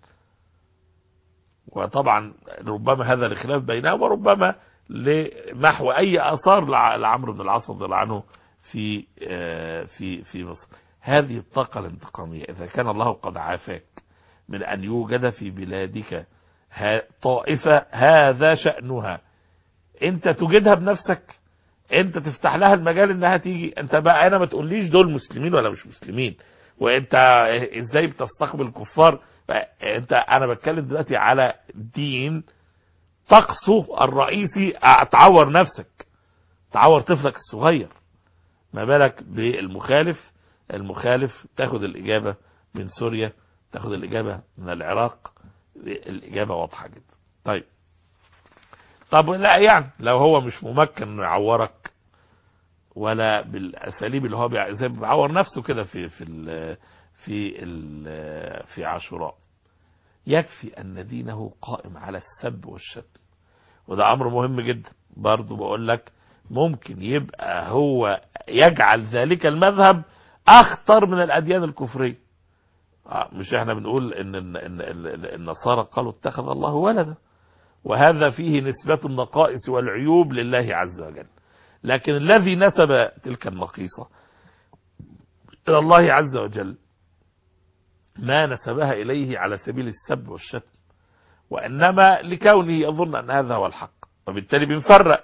وطبعا ربما هذا الخلاف بينهم وربما لمحو أي آثار لعمرو بن العاص رضي الله عنه في آه في في مصر هذه الطاقة الانتقامية إذا كان الله قد عافاك من أن يوجد في بلادك طائفة هذا شأنها انت تجدها بنفسك انت تفتح لها المجال انها تيجي انت بقى انا ما تقوليش دول مسلمين ولا مش مسلمين وانت ازاي بتستقبل الكفار انت انا بتكلم دلوقتي على دين طقسه الرئيسي تعور نفسك تعور طفلك الصغير ما بالك بالمخالف المخالف تاخد الاجابة من سوريا تاخد الاجابة من العراق الإجابة واضحة جدا طيب طب لا يعني لو هو مش ممكن انه يعورك ولا بالاساليب اللي هو زي بيعور نفسه كده في في ال في ال في عاشوراء يكفي ان دينه قائم على السب والشتم وده امر مهم جدا برضه بقول لك ممكن يبقى هو يجعل ذلك المذهب اخطر من الاديان الكفريه مش احنا بنقول ان النصارى قالوا اتخذ الله ولدا وهذا فيه نسبة النقائص والعيوب لله عز وجل لكن الذي نسب تلك النقيصة إلى الله عز وجل ما نسبها إليه على سبيل السب والشتم وإنما لكونه يظن أن هذا هو الحق وبالتالي بنفرق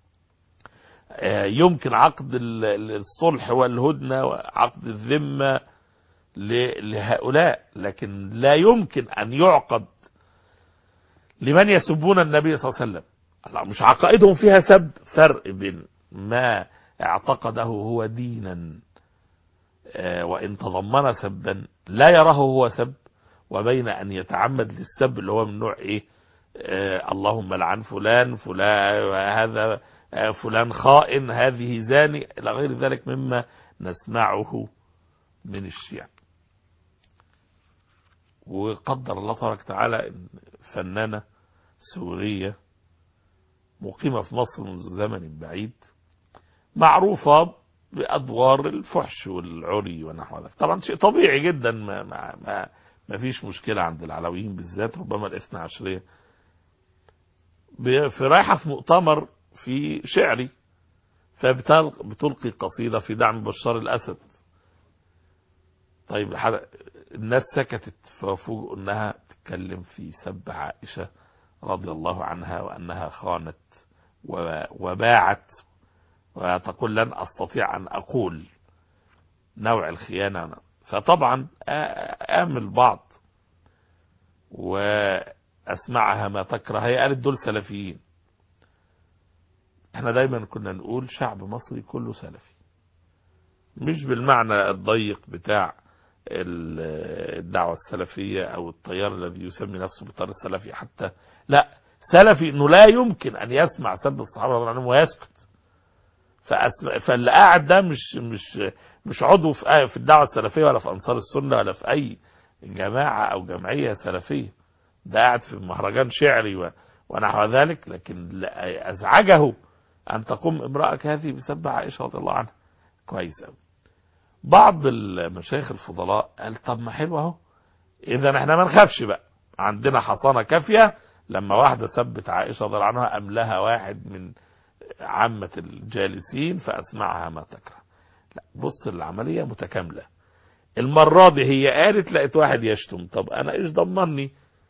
يمكن عقد الصلح والهدنة وعقد الذمة لهؤلاء لكن لا يمكن أن يعقد لمن يسبون النبي صلى الله عليه وسلم مش عقائدهم فيها سب فرق بين ما اعتقده هو دينا وإن تضمن سبا لا يراه هو سب وبين أن يتعمد للسب اللي هو من نوع إيه اللهم لعن فلان فلان هذا فلان خائن هذه زاني إلى غير ذلك مما نسمعه من الشيعة وقدر الله تبارك وتعالى فنانة سورية مقيمة في مصر منذ زمن بعيد معروفة بأدوار الفحش والعري ونحو ذلك طبعا شيء طبيعي جدا ما, ما, ما مفيش مشكلة عند العلويين بالذات ربما الاثنى عشرية ب- في رايحة في مؤتمر في شعري فبتلقي قصيدة في دعم بشار الأسد طيب الحد- الناس سكتت ففوجئوا انها تتكلم في سب عائشة رضي الله عنها وانها خانت و- وباعت وتقول لن استطيع ان اقول نوع الخيانة فطبعا آ- قام البعض واسمعها ما تكره هي قالت دول سلفيين احنا دايما كنا نقول شعب مصري كله سلفي مش بالمعنى الضيق بتاع ال- الدعوة السلفية او التيار الذي يسمي نفسه بالتيار السلفي حتى لا سلفي انه لا يمكن ان يسمع سب الصحابة رضي الله عنهم ويسكت فأسمع فاللي قاعد ده مش مش مش عضو في في الدعوة السلفية ولا في انصار السنة ولا في اي جماعة او جمعية سلفية ده قاعد في مهرجان شعري و- ونحو ذلك لكن لا- ازعجه ان تقوم امرأة هذه بسب عائشة رضي الله عنها كويس قوي بعض المشايخ الفضلاء قال طب ما حلو اهو اذا احنا ما نخافش بقى عندنا حصانه كافيه لما واحده سبت عائشه رضي الله عنها املاها واحد من عامه الجالسين فاسمعها ما تكره لا بص العمليه متكامله المره دي هي قالت لقيت واحد يشتم طب انا ايش ضمني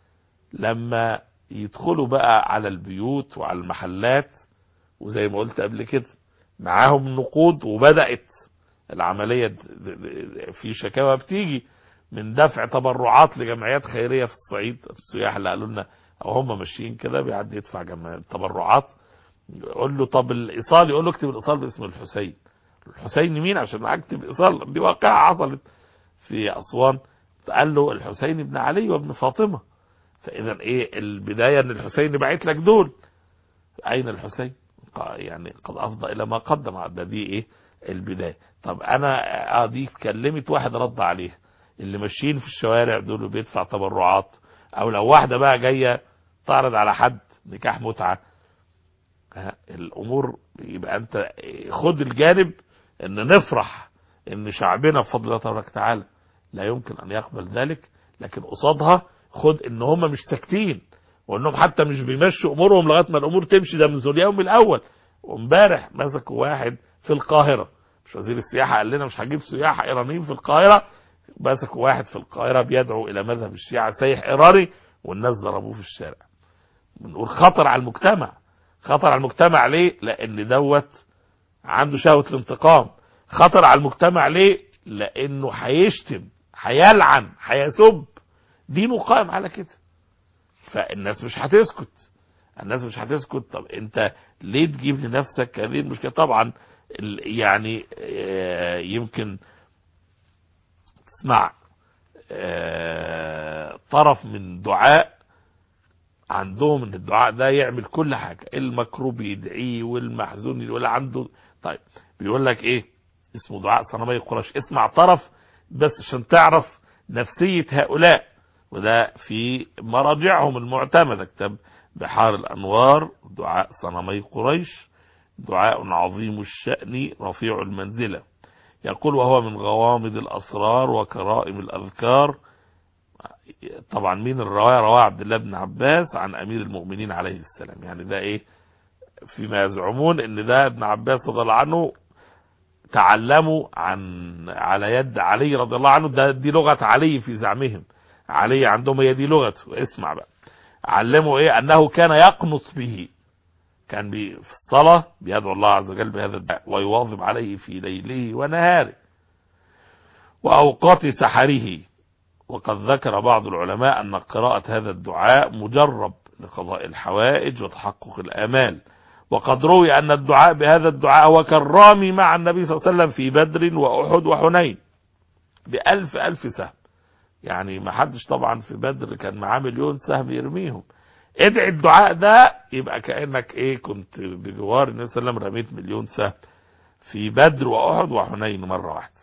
لما يدخلوا بقى على البيوت وعلى المحلات وزي ما قلت قبل كده معاهم نقود وبدات العملية د- د- في شكاوى بتيجي من دفع تبرعات لجمعيات خيرية في الصعيد السياح اللي قالوا لنا او هم ماشيين كده بيعدي يدفع جمع تبرعات يقول له طب الايصال يقول له اكتب الايصال باسم الحسين الحسين مين عشان اكتب ايصال دي واقعة حصلت في اسوان قال له الحسين ابن علي وابن فاطمة فاذا ايه البداية ان الحسين بعت لك دول اين الحسين ق- يعني قد افضى الى ما قدم ده دي ايه البداية طب انا اه دي اتكلمت واحد رد عليها اللي ماشيين في الشوارع دول وبيدفع تبرعات او لو واحدة بقى جاية تعرض على حد نكاح متعة ها، الامور يبقى انت خد الجانب ان نفرح ان شعبنا بفضل الله تبارك وتعالى لا يمكن ان يقبل ذلك لكن قصادها خد ان هم مش ساكتين وانهم حتى مش بيمشوا امورهم لغايه ما الامور تمشي ده منذ اليوم الاول وامبارح مسكوا واحد في القاهره مش وزير السياحه قال لنا مش هجيب سياح ايرانيين في القاهره مسكوا واحد في القاهره بيدعو الى مذهب الشيعه سايح ايراني والناس ضربوه في الشارع بنقول خطر على المجتمع خطر على المجتمع ليه لان دوت عنده شهوه الانتقام خطر على المجتمع ليه لانه هيشتم هيلعن هيسب دينه قائم على كده فالناس مش هتسكت الناس مش هتسكت طب انت ليه تجيب لنفسك هذه المشكله طبعا ال- يعني آه، يمكن تسمع آه، طرف من دعاء عندهم ان الدعاء ده يعمل كل حاجه المكروب يدعيه والمحزون يقول عنده طيب بيقول لك ايه اسمه دعاء صنمي قريش اسمع طرف بس عشان تعرف نفسيه هؤلاء وده في مراجعهم المعتمده كتاب بحار الانوار دعاء صنمي قريش دعاء عظيم الشأن رفيع المنزلة يقول وهو من غوامض الأسرار وكرائم الأذكار طبعا مين الرواية رواه عبد الله بن عباس عن أمير المؤمنين عليه السلام يعني ده إيه فيما يزعمون ان ده ابن عباس رضي الله عنه تعلموا عن على يد علي رضي الله عنه ده دي لغة علي في زعمهم علي عندهم هي دي لغته اسمع بقى علموا ايه انه كان يقنط به كان بي في الصلاة بيدعو الله عز وجل بهذا الدعاء ويواظب عليه في ليله ونهاره وأوقات سحره وقد ذكر بعض العلماء أن قراءة هذا الدعاء مجرب لقضاء الحوائج وتحقق الآمال وقد روي أن الدعاء بهذا الدعاء هو كالرامي مع النبي صلى الله عليه وسلم في بدر وأحد وحنين بألف ألف سهم يعني ما حدش طبعا في بدر كان معاه مليون سهم يرميهم ادعي الدعاء ده يبقى كأنك ايه كنت بجوار النبي صلى الله عليه وسلم رميت مليون سهم في بدر وأحد وحنين مرة واحدة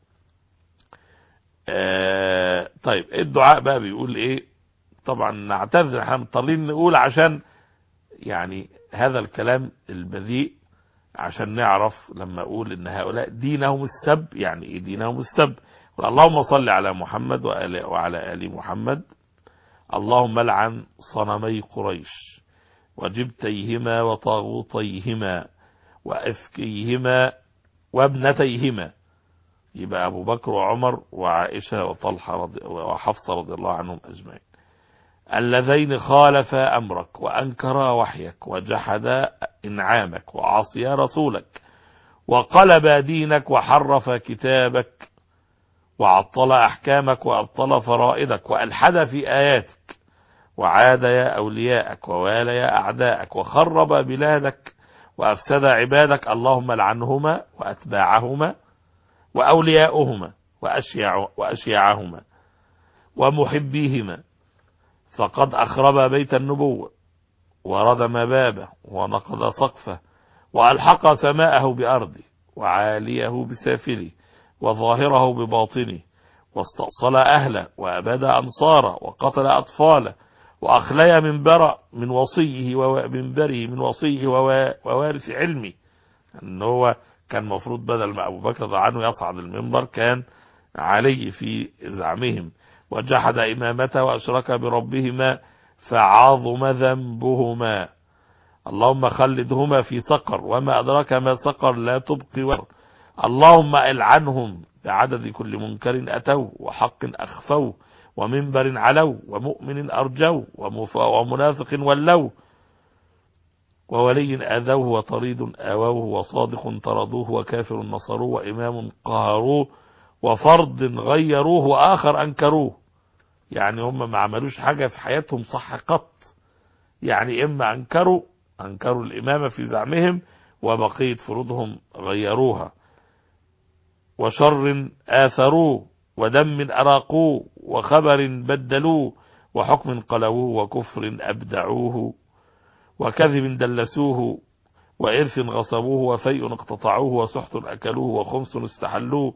آه طيب الدعاء بقى بيقول ايه طبعا نعتذر احنا مضطرين نقول عشان يعني هذا الكلام البذيء عشان نعرف لما اقول ان هؤلاء دينهم السب يعني ايه دينهم السب اللهم صل على محمد وآل وعلى آل محمد اللهم لعن صنمي قريش وجبتيهما وطاغوتيهما وأفكيهما وابنتيهما يبقى أبو بكر وعمر وعائشة وطلحة رضي وحفصة رضي الله عنهم أجمعين اللذين خالفا أمرك وأنكرا وحيك وجحدا إنعامك وعصيا رسولك وقلبا دينك وحرف كتابك وعطل أحكامك وأبطل فرائدك وألحد في آياتك وعاد يا أولياءك ووالى يا أعداءك وخرب بلادك وأفسد عبادك اللهم لعنهما وأتباعهما وأولياؤهما وأشيع وأشياعهما ومحبيهما فقد أخرب بيت النبوة وردم بابه ونقض سقفه وألحق سماءه بأرضه وعاليه بسافله وظاهره بباطنه واستأصل أهله وأباد أنصاره وقتل أطفاله وأخلي منبر من وصيه ومنبره من وصيه ووارث علمه أنه هو كان مفروض بدل ما أبو بكر عنه يصعد المنبر كان علي في زعمهم وجحد إمامته وأشرك بربهما فعظم ذنبهما اللهم خلدهما في سقر وما أدراك ما سقر لا تبقي ور اللهم العنهم بعدد كل منكر أتوا وحق أخفوا ومنبر علوا ومؤمن أرجوا ومنافق ولوا وولي أذوه وطريد آووه وصادق طردوه وكافر نصروه وإمام قهروه وفرض غيروه وآخر أنكروه يعني هم ما عملوش حاجة في حياتهم صح قط يعني إما أنكروا أنكروا الإمامة في زعمهم وبقية فروضهم غيروها وشر آثروه ودم أراقوه وخبر بدلوه وحكم قلوه وكفر أبدعوه وكذب دلسوه وإرث غصبوه وفيء اقتطعوه وسحت أكلوه وخمس استحلوه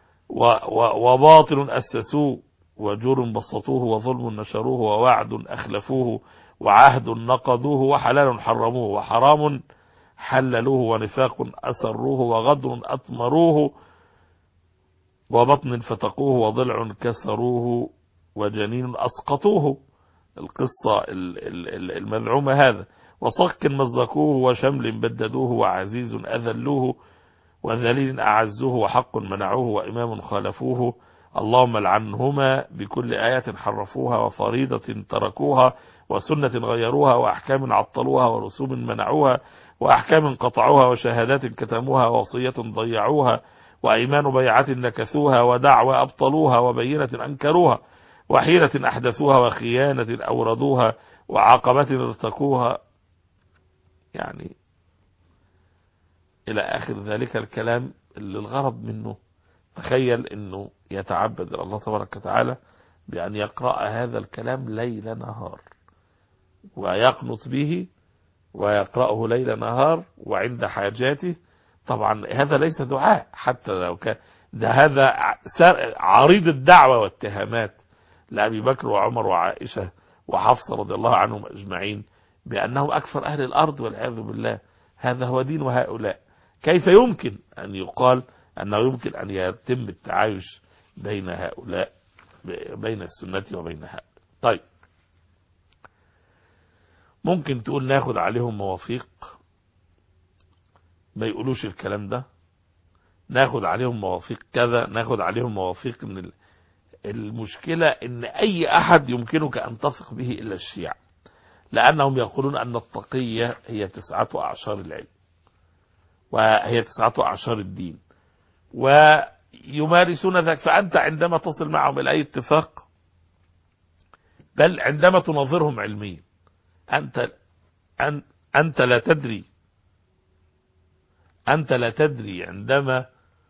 وباطل أسسوه وجور بسطوه وظلم نشروه ووعد أخلفوه وعهد نقضوه وحلال حرموه وحرام حللوه ونفاق أسروه وغدر أطمروه وبطن فتقوه وضلع كسروه وجنين أسقطوه القصة المذعومة هذا وصك مزقوه وشمل بددوه وعزيز أذلوه وذليل أعزوه وحق منعوه وإمام خالفوه اللهم لعنهما بكل آية حرفوها وفريضة تركوها وسنة غيروها وأحكام عطلوها ورسوم منعوها وأحكام قطعوها وشهادات كتموها ووصية ضيعوها وأيمان بيعة نكثوها ودعوى أبطلوها وبينة أنكروها وحيلة أحدثوها وخيانة أوردوها وعقبة ارتكوها يعني إلى آخر ذلك الكلام اللي الغرض منه تخيل أنه يتعبد الله تبارك وتعالى بأن يقرأ هذا الكلام ليل نهار ويقنط به ويقرأه ليل نهار وعند حاجاته طبعا هذا ليس دعاء حتى لو كان ده هذا عريض الدعوة والاتهامات لأبي بكر وعمر وعائشة وحفصة رضي الله عنهم أجمعين بأنهم أكثر أهل الأرض والعياذ بالله هذا هو دين هؤلاء كيف يمكن أن يقال أنه يمكن أن يتم التعايش بين هؤلاء بين السنة وبين هؤلاء طيب ممكن تقول ناخد عليهم مواثيق ما يقولوش الكلام ده ناخد عليهم مواثيق كذا ناخد عليهم مواثيق ان المشكلة ان اي احد يمكنك ان تثق به الا الشيعة لانهم يقولون ان التقية هي تسعة اعشار العلم وهي تسعة اعشار الدين ويمارسون ذلك فانت عندما تصل معهم الى اي اتفاق بل عندما تناظرهم علميا انت انت لا تدري أنت لا تدري عندما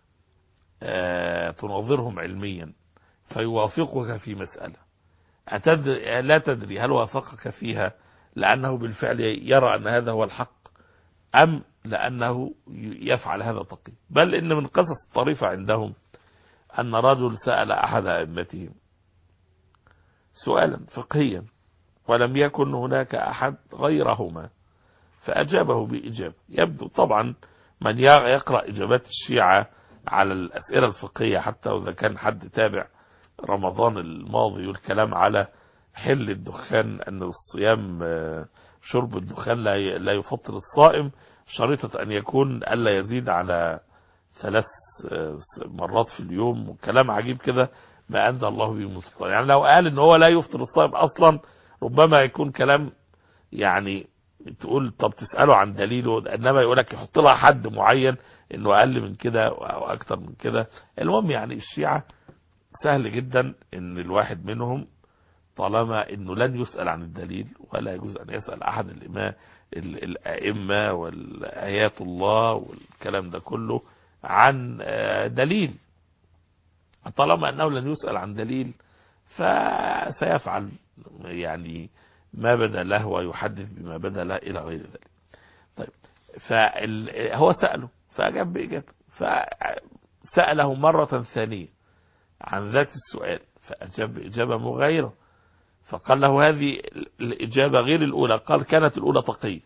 تناظرهم علميا فيوافقك في مسألة أتدري لا تدري هل وافقك فيها لأنه بالفعل يرى أن هذا هو الحق أم لأنه يفعل هذا تقي بل إن من قصص الطريفة عندهم أن رجل سأل أحد أئمتهم سؤالا فقهيا ولم يكن هناك أحد غيرهما فأجابه بإجابة يبدو طبعا من يقرأ إجابات الشيعة على الأسئلة الفقهية حتى وإذا كان حد تابع رمضان الماضي والكلام على حل الدخان أن الصيام آه، شرب الدخان لا ي- لا يفطر الصائم شريطة أن يكون ألا يزيد على ثلاث آه، مرات في اليوم وكلام عجيب كده ما أنزل الله به من سلطان يعني لو قال إن هو لا يفطر الصائم أصلا ربما يكون كلام يعني تقول طب تسأله عن دليله انما يقول لك يحط لها حد معين انه اقل من كده او اكتر من كده المهم يعني الشيعة سهل جدا ان الواحد منهم طالما انه لن يسأل عن الدليل ولا يجوز ان يسأل احد الامام ال- الائمة والايات الله والكلام ده كله عن آه، دليل طالما انه لن يسأل عن دليل فسيفعل يعني ما بدا له ويحدث بما بدا له الى غير ذلك طيب فهو سأله فأجاب بإجابة فسأله مرة ثانية عن ذات السؤال فأجاب بإجابة مغايرة فقال له هذه الإجابة غير الأولى قال كانت الأولى تقية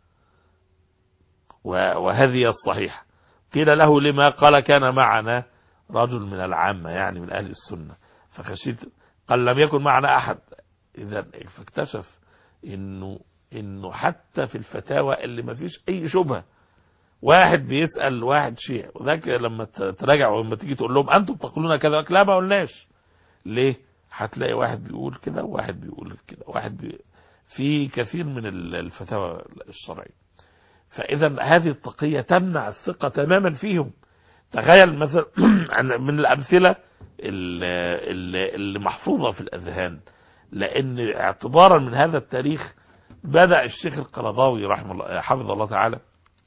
و- وهذه هي الصحيحة قيل له لما قال كان معنا رجل من العامة يعني من أهل السنة فخشيت قال لم يكن معنا أحد إذا فاكتشف إنه إنه حتى في الفتاوى اللي ما فيش أي شبهة واحد بيسأل واحد شيء وذاك لما ت- تراجع ولما تيجي تقول لهم أنتم تقولون كذا لا ما قلناش ليه هتلاقي واحد بيقول كده وواحد بيقول كده واحد بي... في كثير من ال- الفتاوى الشرعية فإذا هذه التقية تمنع الثقة تماما فيهم تخيل مثلا أن من الأمثلة اللي, اللي- اللي محفوظة في الأذهان لأن اعتبارا من هذا التاريخ بدأ الشيخ القرضاوي رحمه الله حفظه الله تعالى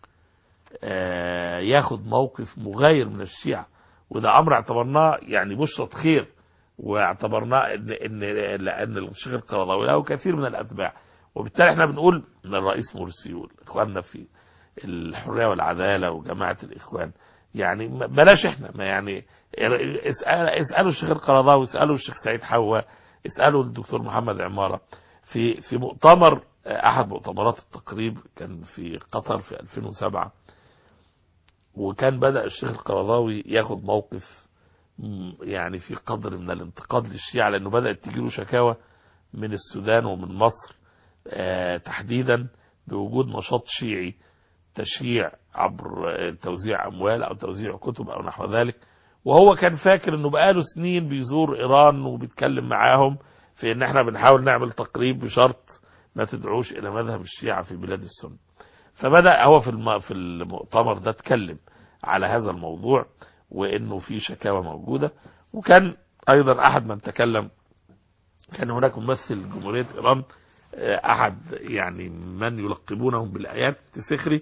آه، ياخد موقف مغاير من الشيعة وده أمر اعتبرناه يعني بشرة خير واعتبرناه إن, إن لأن الشيخ القرضاوي له كثير من الأتباع وبالتالي احنا بنقول ان الرئيس مرسي واخواننا في الحرية والعدالة وجماعة الإخوان يعني ما- بلاش احنا ما يعني اسأل اسألوا الشيخ القرضاوي اسألوا الشيخ سعيد حوا اسألوا الدكتور محمد عمارة في في مؤتمر أحد مؤتمرات التقريب كان في قطر في 2007 وكان بدأ الشيخ القرضاوي ياخد موقف م- يعني في قدر من الانتقاد للشيعة لأنه بدأت تجيله شكاوى من السودان ومن مصر آه، تحديدا بوجود نشاط شيعي تشييع عبر آه، توزيع أموال أو توزيع كتب أو نحو ذلك وهو كان فاكر أنه بقاله سنين بيزور إيران وبيتكلم معاهم في أن احنا بنحاول نعمل تقريب بشرط ما تدعوش إلى مذهب الشيعة في بلاد السنة فبدأ هو في الم- في المؤتمر ده اتكلم على هذا الموضوع وانه في شكاوى موجودة وكان ايضا احد من تكلم كان هناك ممثل جمهورية ايران آه، احد يعني من يلقبونهم بالايات السخري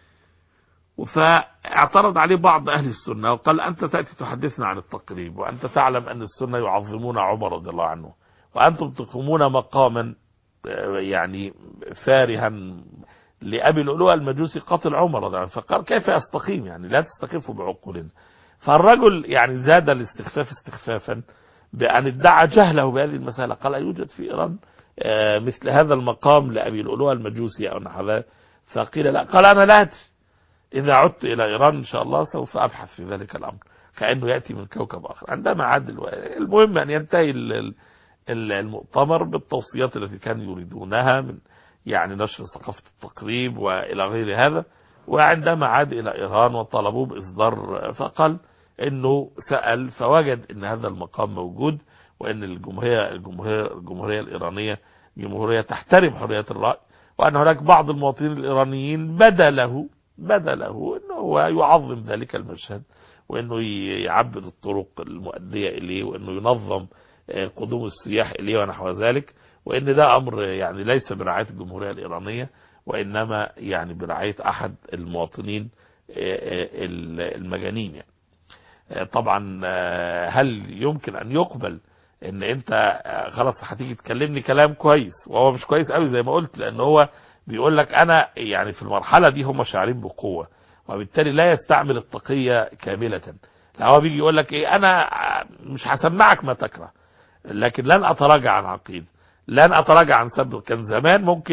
فاعترض عليه بعض اهل السنة وقال انت تأتي تحدثنا عن التقريب وانت تعلم ان السنة يعظمون عمر رضي الله عنه وانتم تقومون مقاما آه، يعني فارها لأبي لؤلؤة المجوسي قتل عمر رضي الله عنه فقال كيف يستقيم يعني لا تستخفوا بعقولنا فالرجل يعني زاد الاستخفاف استخفافا بأن ادعى جهله بهذه المسألة قال يوجد في إيران آه، مثل هذا المقام لأبي لؤلؤة المجوسي أو نحو ذلك فقيل لا قال أنا لا أدري إذا عدت إلى إيران إن شاء الله سوف أبحث في ذلك الأمر كأنه يأتي من كوكب آخر عندما عاد الو- المهم أن ينتهي ال- ال- ال- المؤتمر بالتوصيات التي كانوا يريدونها من يعني نشر ثقافة التقريب وإلى غير هذا وعندما عاد إلى إيران وطلبوه بإصدار فقال إنه سأل فوجد إن هذا المقام موجود وإن الجمهورية الجمهورية, الجمهورية الإيرانية جمهورية تحترم حرية الرأي وأن هناك بعض المواطنين الإيرانيين بدا له بدا له أنه هو يعظم ذلك المشهد وأنه يعبد الطرق المؤدية إليه وأنه ينظم آه، قدوم السياح إليه ونحو ذلك وان ده امر يعني ليس برعايه الجمهوريه الايرانيه وانما يعني برعايه احد المواطنين آه، آه، المجانين يعني آه، طبعا آه، هل يمكن ان يقبل ان انت آه، خلاص هتيجي تكلمني كلام كويس وهو مش كويس قوي زي ما قلت لان هو بيقول لك انا يعني في المرحله دي هم شاعرين بقوه وبالتالي لا يستعمل التقيه كامله لا هو بيجي يقول لك ايه انا آه، مش هسمعك ما تكره لكن لن اتراجع عن عقيده لن اتراجع عن سب كان زمان ممكن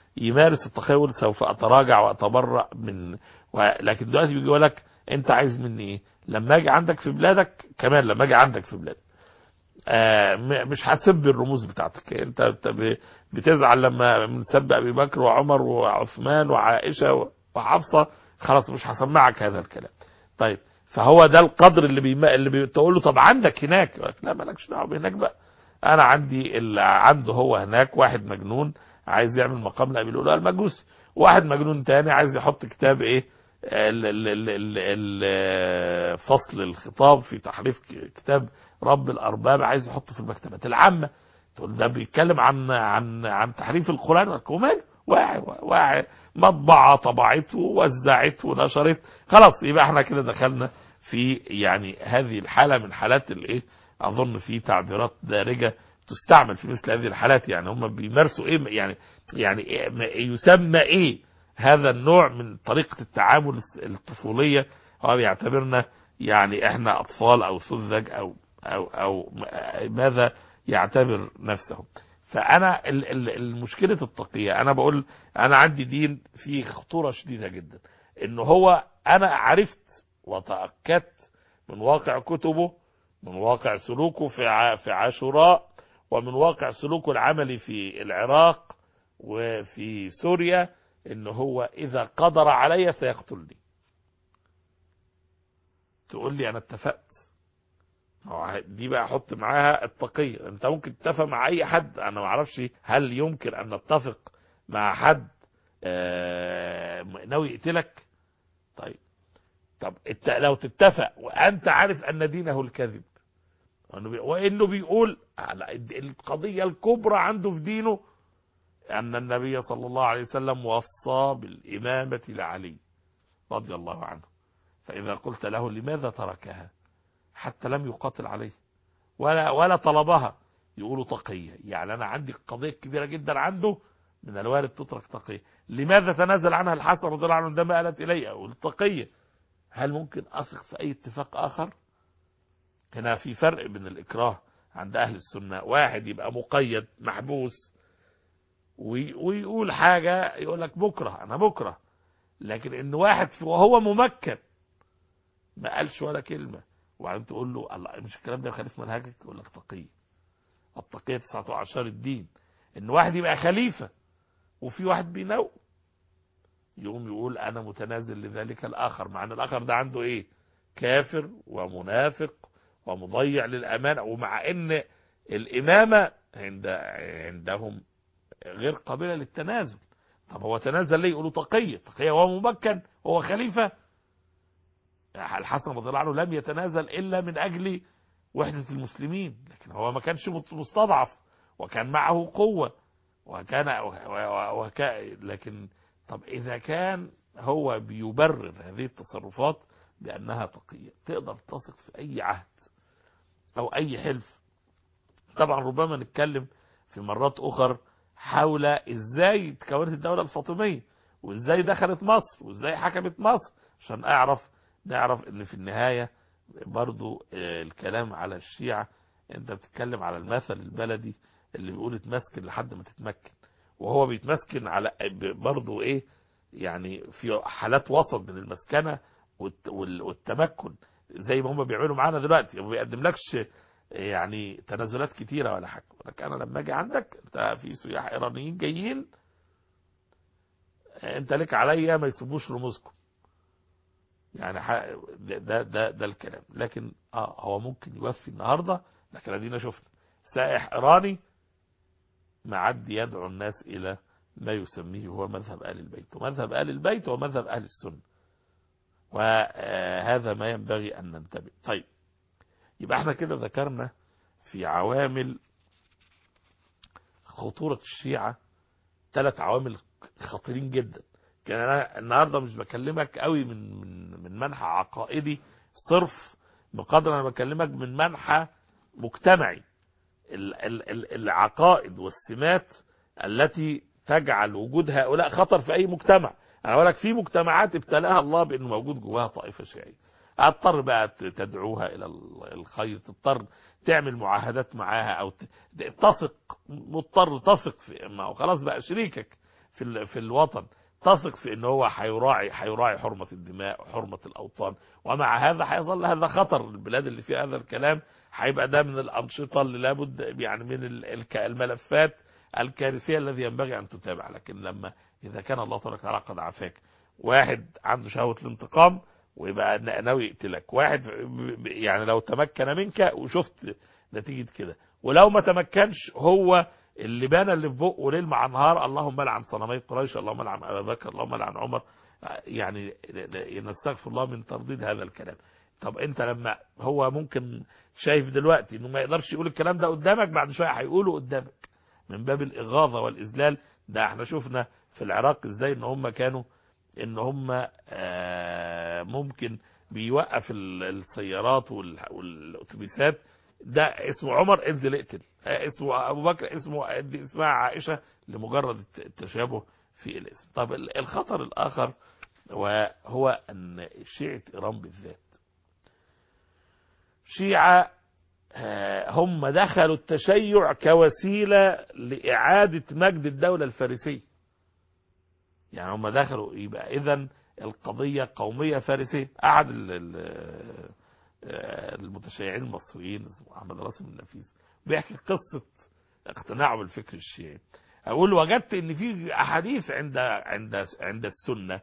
يمارس التخيل سوف اتراجع واتبرأ من و... لكن دلوقتي بيجي يقول لك انت عايز مني ايه لما اجي عندك في بلادك كمان لما اجي عندك في بلادك آه م- مش هسب الرموز بتاعتك انت أنت ب- بتزعل لما بنسب ابي بكر وعمر وعثمان وعائشه و- وحفصه خلاص مش هسمعك هذا الكلام طيب فهو ده القدر اللي بيم... اللي بتقول له طب عندك هناك يقول لك لا مالكش دعوه بهناك بقى انا عندي اللي عنده هو هناك واحد مجنون عايز يعمل مقام لابي لؤلؤ المجوسي واحد مجنون تاني عايز يحط كتاب ايه ال- ال- ال- ال- ال- فصل الخطاب في تحريف ك- كتاب رب الارباب عايز يحطه في المكتبات العامه تقول ده بيتكلم عن عن عن تحريف القران يقول لك وماله واعي واعي مطبعه طبعته وزعته ونشرت خلاص يبقى احنا كده دخلنا في يعني هذه الحاله من حالات الايه اظن في تعبيرات دارجه تستعمل في مثل هذه الحالات يعني هم بيمارسوا ايه يعني يعني إيه ما- يسمى ايه هذا النوع من طريقه التعامل الطفوليه هو بيعتبرنا يعني احنا اطفال او سذج او او او ماذا يعتبر نفسه فانا ال- ال- المشكله التقيه انا بقول انا عندي دين فيه خطوره شديده جدا ان هو انا عرفت وتاكدت من واقع كتبه من واقع سلوكه في ع- في عاشوراء ومن واقع سلوكه العملي في العراق وفي سوريا ان هو اذا قدر علي سيقتلني تقول لي انا اتفقت هو دي بقى احط معاها التقية انت ممكن تتفق مع اي حد انا ما اعرفش هل يمكن ان نتفق مع حد آه، ناوي يقتلك طيب طب انت لو تتفق وانت عارف ان دينه الكذب وانه بي- وانه بيقول على الد- القضية الكبرى عنده في دينه ان النبي صلى الله عليه وسلم وصى بالامامة لعلي رضي الله عنه فاذا قلت له لماذا تركها حتى لم يقاتل عليه ولا ولا طلبها يقولوا تقية يعني أنا عندي قضية كبيرة جدا عنده من الوارد تترك تقية لماذا تنازل عنها الحسن رضي الله عنه عندما آلت إليه أقول تقية هل ممكن أثق في أي اتفاق آخر هنا في فرق بين الإكراه عند أهل السنة واحد يبقى مقيد محبوس وي- ويقول حاجة يقول لك بكره أنا بكره لكن إن واحد في- وهو ممكن ما قالش ولا كلمة وبعدين تقول له الله مش الكلام ده يخالف منهجك يقول لك تقي التقية 19 الدين ان واحد يبقى خليفة وفي واحد بينو يقوم يقول انا متنازل لذلك الاخر مع ان الاخر ده عنده ايه كافر ومنافق ومضيع للامانه ومع ان الامامه عند عندهم غير قابله للتنازل طب هو تنازل ليه يقولوا تقيه تقيه وهو ممكن وهو خليفه الحسن رضي الله عنه لم يتنازل الا من اجل وحده المسلمين لكن هو ما كانش مستضعف وكان معه قوه وكان وك لكن طب اذا كان هو بيبرر هذه التصرفات بانها تقيه تقدر تثق في اي عهد او اي حلف طبعا ربما نتكلم في مرات اخر حول ازاي تكونت الدوله الفاطميه وازاي دخلت مصر وازاي حكمت مصر عشان اعرف نعرف ان في النهايه برضو آه، الكلام على الشيعة انت بتتكلم على المثل البلدي اللي بيقول اتمسكن لحد ما تتمكن وهو بيتمسكن على برضو ايه يعني في حالات وسط من المسكنة والت- وال- والتمكن زي ما هم بيعملوا معانا دلوقتي ما بيقدملكش يعني تنازلات كتيرة ولا حاجة لك انا لما اجي عندك انت في سياح ايرانيين جايين انت لك عليا ما يسيبوش رموزكم يعني ح- ده ده ده, ده الكلام لكن اه هو ممكن يوفي النهارده لكن ادينا شفنا سائح ايراني معدي يدعو الناس الى ما يسميه هو مذهب اهل البيت ومذهب اهل البيت هو مذهب اهل السنه وهذا ما ينبغي ان ننتبه طيب يبقى احنا كده ذكرنا في عوامل خطورة الشيعة ثلاث عوامل خطيرين جدا كان انا النهارده مش بكلمك قوي من من من منحى عقائدي صرف بقدر انا بكلمك من منحى مجتمعي ال- ال- ال- العقائد والسمات التي تجعل وجود هؤلاء خطر في اي مجتمع انا بقول لك في مجتمعات ابتلاها الله بانه موجود جواها طائفه شيعيه هتضطر بقى ت- تدعوها الى ال- الخير تضطر تعمل معاهدات معاها او ت- تثق مضطر تثق في ما هو خلاص بقى شريكك في ال- في الوطن تثق في ان هو هيراعي هيراعي حرمه الدماء وحرمه الاوطان ومع هذا هيظل هذا خطر البلاد اللي فيها هذا الكلام هيبقى ده من الانشطه اللي لابد يعني من ال- الك- الملفات الكارثيه الذي ينبغي ان تتابع لكن لما اذا كان الله تبارك وتعالى قد عافاك واحد عنده شهوه الانتقام ويبقى نا- ناوي يقتلك واحد ب- ب- يعني لو تمكن منك وشفت نتيجه كده ولو ما تمكنش هو اللي بان اللي في بقه ليل مع نهار اللهم لعن صنمي قريش اللهم لعن ابا بكر اللهم لعن عمر يعني نستغفر الله من ترديد هذا الكلام طب انت لما هو ممكن شايف دلوقتي انه ما يقدرش يقول الكلام ده قدامك بعد شويه هيقوله قدامك من باب الاغاظه والاذلال ده احنا شفنا في العراق ازاي ان هم كانوا ان هم آه، ممكن بيوقف ال- السيارات وال- والاتوبيسات ده اسمه عمر انزل اقتل آه، اسمه ابو بكر اسمه دي اسمها عائشه لمجرد الت- التشابه في الاسم طب ال- الخطر الاخر وهو ان شيعه ايران بالذات شيعه آه، هم دخلوا التشيع كوسيله لاعاده مجد الدوله الفارسيه يعني هم دخلوا يبقى اذا القضيه قوميه فارسيه احد ال- ال- آه، المتشيعين المصريين اسمه احمد راسم النفيس بيحكي قصه اقتناعه بالفكر الشيعي اقول وجدت ان في احاديث عند عند عند السنه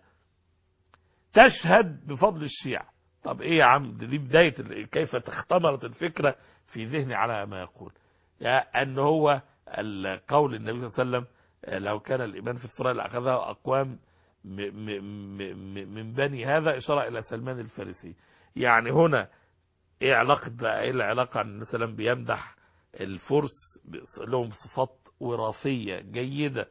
تشهد بفضل الشيعة طب ايه يا عم دي, دي بدايه ال- كيف اختمرت الفكره في ذهني على ما يقول يا ان هو القول النبي صلى الله عليه وسلم آه، لو كان الايمان في الصراع لاخذها اقوام م- م- م- م- من بني هذا اشاره الى سلمان الفارسي يعني هنا ايه علاقه بقى ايه العلاقه ان مثلا بيمدح الفرس بص- لهم صفات وراثيه جيده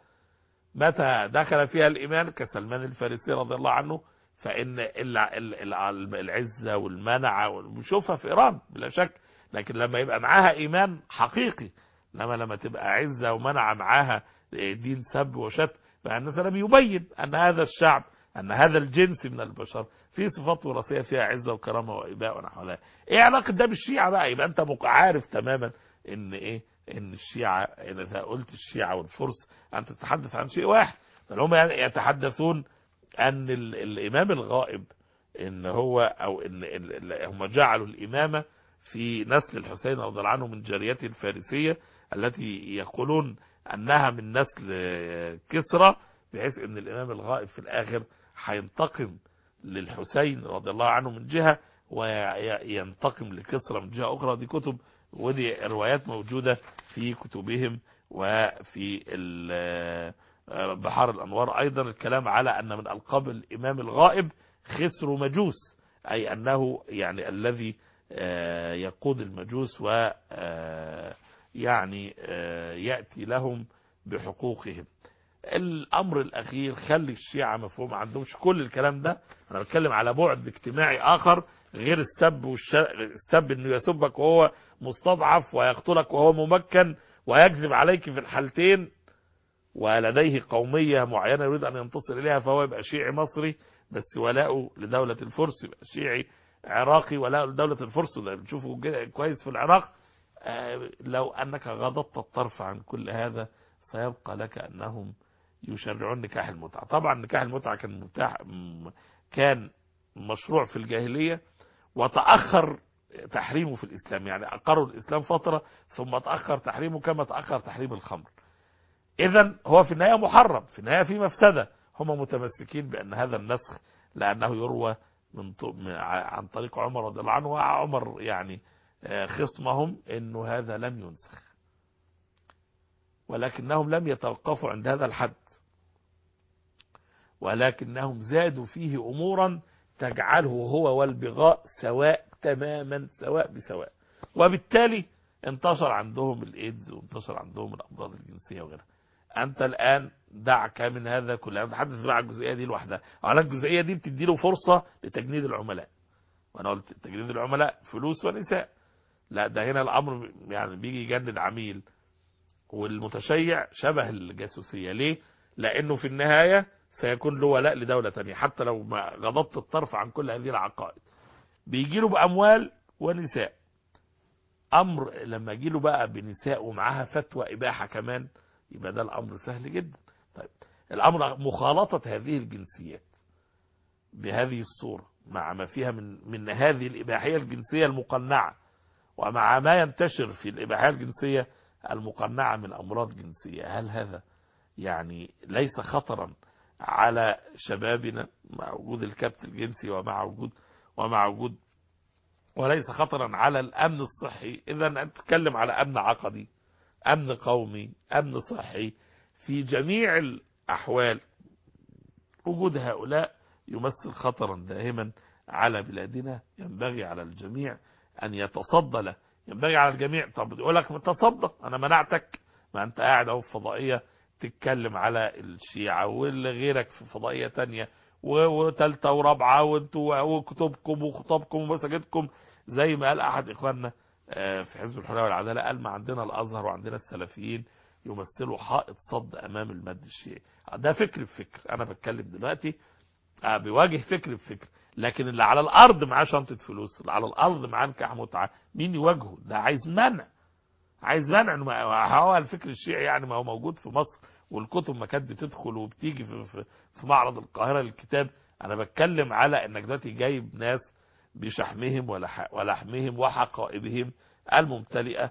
متى دخل فيها الايمان كسلمان الفارسي رضي الله عنه فان ال- ال- ال- العزه والمنعه ونشوفها في ايران بلا شك لكن لما يبقى معاها ايمان حقيقي انما لما تبقى عزه ومنعه معاها دين سب وشتم فان سلام يبين ان هذا الشعب ان هذا الجنس من البشر فيه صفات وراثيه فيها عزه وكرامه واباء ونحو ذلك ايه علاقه ده بالشيعه بقى يبقى انت مق- عارف تماما ان ايه ان الشيعه اذا قلت الشيعه والفرس انت تتحدث عن شيء واحد بل هم يتحدثون ان ال- الامام الغائب ان هو او ان ال- ال- هم جعلوا الامامه في نسل الحسين رضي الله عنه من جاريته الفارسيه التي يقولون انها من نسل آه، كسرى بحيث ان الامام الغائب في الاخر هينتقم للحسين رضي الله عنه من جهه وينتقم لكسرى من جهه اخرى دي كتب ودي روايات موجوده في كتبهم وفي ال- آه، بحار الانوار ايضا الكلام على ان من القاب الامام الغائب خسر مجوس اي انه يعني الذي آه، يقود المجوس و آه، يعني آه، ياتي لهم بحقوقهم الامر الاخير خلي الشيعه مفهوم ما عندهمش كل الكلام ده انا بتكلم على بعد اجتماعي اخر غير السب والش... السب انه يسبك وهو مستضعف ويقتلك وهو ممكن ويكذب عليك في الحالتين ولديه قومية معينة يريد أن ينتصر إليها فهو يبقى شيعي مصري بس ولاؤه لدولة الفرس يبقى شيعي عراقي ولاؤه لدولة الفرس وده بنشوفه جد- كويس في العراق آه، لو أنك غضضت الطرف عن كل هذا سيبقى لك أنهم يشرعون نكاح المتعة طبعا نكاح المتعة كان متاح م- كان مشروع في الجاهلية وتأخر تحريمه في الإسلام يعني أقروا الإسلام فترة ثم تأخر تحريمه كما تأخر تحريم الخمر إذا هو في النهاية محرم في النهاية في مفسدة هم متمسكين بأن هذا النسخ لأنه يروى من ط- من- ع- عن طريق عمر رضي الله عنه وعمر يعني آه، خصمهم أنه هذا لم ينسخ ولكنهم لم يتوقفوا عند هذا الحد ولكنهم زادوا فيه أمورا تجعله هو والبغاء سواء تماما سواء بسواء وبالتالي انتشر عندهم الايدز وانتشر عندهم الامراض الجنسيه وغيرها انت الان دعك من هذا كله انا بتحدث بقى على الجزئيه دي لوحدها على الجزئيه دي بتدي له فرصه لتجنيد العملاء وانا قلت تجنيد العملاء فلوس ونساء لا ده هنا الامر يعني بيجي يجند عميل والمتشيع شبه الجاسوسيه ليه لانه في النهايه سيكون له ولاء لدوله ثانيه حتى لو ما غضبت الطرف عن كل هذه العقائد بيجي له باموال ونساء امر لما يجي له بقى بنساء ومعاها فتوى اباحه كمان يبقى ده الامر سهل جدا طيب الأمر مخالطة هذه الجنسيات بهذه الصورة مع ما فيها من من هذه الإباحية الجنسية المقنعة ومع ما ينتشر في الإباحية الجنسية المقنعة من أمراض جنسية هل هذا يعني ليس خطرا على شبابنا مع وجود الكبت الجنسي ومع وجود ومع وجود وليس خطرا على الأمن الصحي إذا نتكلم على أمن عقدي أمن قومي أمن صحي في جميع الأحوال وجود هؤلاء يمثل خطرا دائما على بلادنا ينبغي على الجميع أن يتصدى له ينبغي على الجميع طب يقول لك تصدى أنا منعتك ما أنت قاعد أهو في فضائية تتكلم على الشيعة واللي غيرك في فضائية تانية وثالثة ورابعة وانتوا وكتبكم وخطابكم ومساجدكم زي ما قال أحد إخواننا في حزب الحرية والعدالة قال ما عندنا الأزهر وعندنا السلفيين يمثلوا حائط صد أمام المد الشيعي ده فكر بفكر أنا بتكلم دلوقتي بيواجه فكر بفكر لكن اللي على الأرض معاه شنطة فلوس اللي على الأرض معاه نكاح متعة مين يواجهه ده عايز منع عايز منع هو الفكر الشيعي يعني ما هو موجود في مصر والكتب ما كانت بتدخل وبتيجي في, في, في معرض القاهرة للكتاب أنا بتكلم على إنك دلوقتي جايب ناس بشحمهم ولحمهم وحقائبهم الممتلئة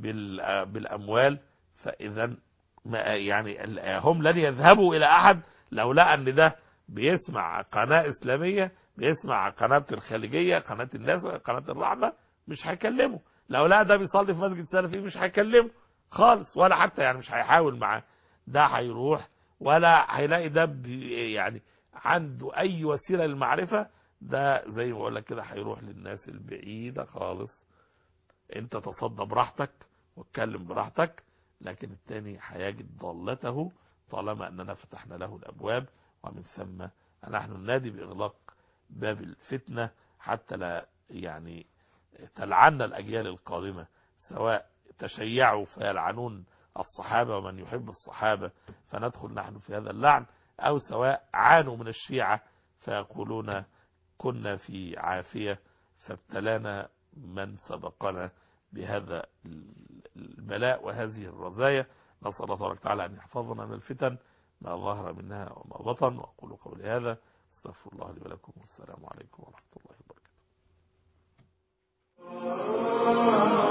بالأموال فإذا يعني هم لن يذهبوا إلى أحد لو لقى أن ده بيسمع قناة إسلامية بيسمع قناة الخليجية قناة الناس قناة الرحمة مش هيكلمه لو لقى ده بيصلي في مسجد سلفي مش هيكلمه خالص ولا حتى يعني مش هيحاول معاه ده هيروح ولا هيلاقي ده يعني عنده أي وسيلة للمعرفة ده زي ما بقول لك كده هيروح للناس البعيدة خالص انت تصدى براحتك واتكلم براحتك لكن التاني هيجد ضالته طالما اننا فتحنا له الابواب ومن ثم نحن ننادي باغلاق باب الفتنة حتى لا يعني تلعن الاجيال القادمة سواء تشيعوا فيلعنون الصحابة ومن يحب الصحابة فندخل نحن في هذا اللعن او سواء عانوا من الشيعة فيقولون كنا في عافية فابتلانا من سبقنا بهذا البلاء وهذه الرزايا نسأل الله تبارك وتعالى أن يحفظنا من الفتن ما ظهر منها وما بطن وأقول قولي هذا استغفر الله لي ولكم والسلام عليكم ورحمة الله وبركاته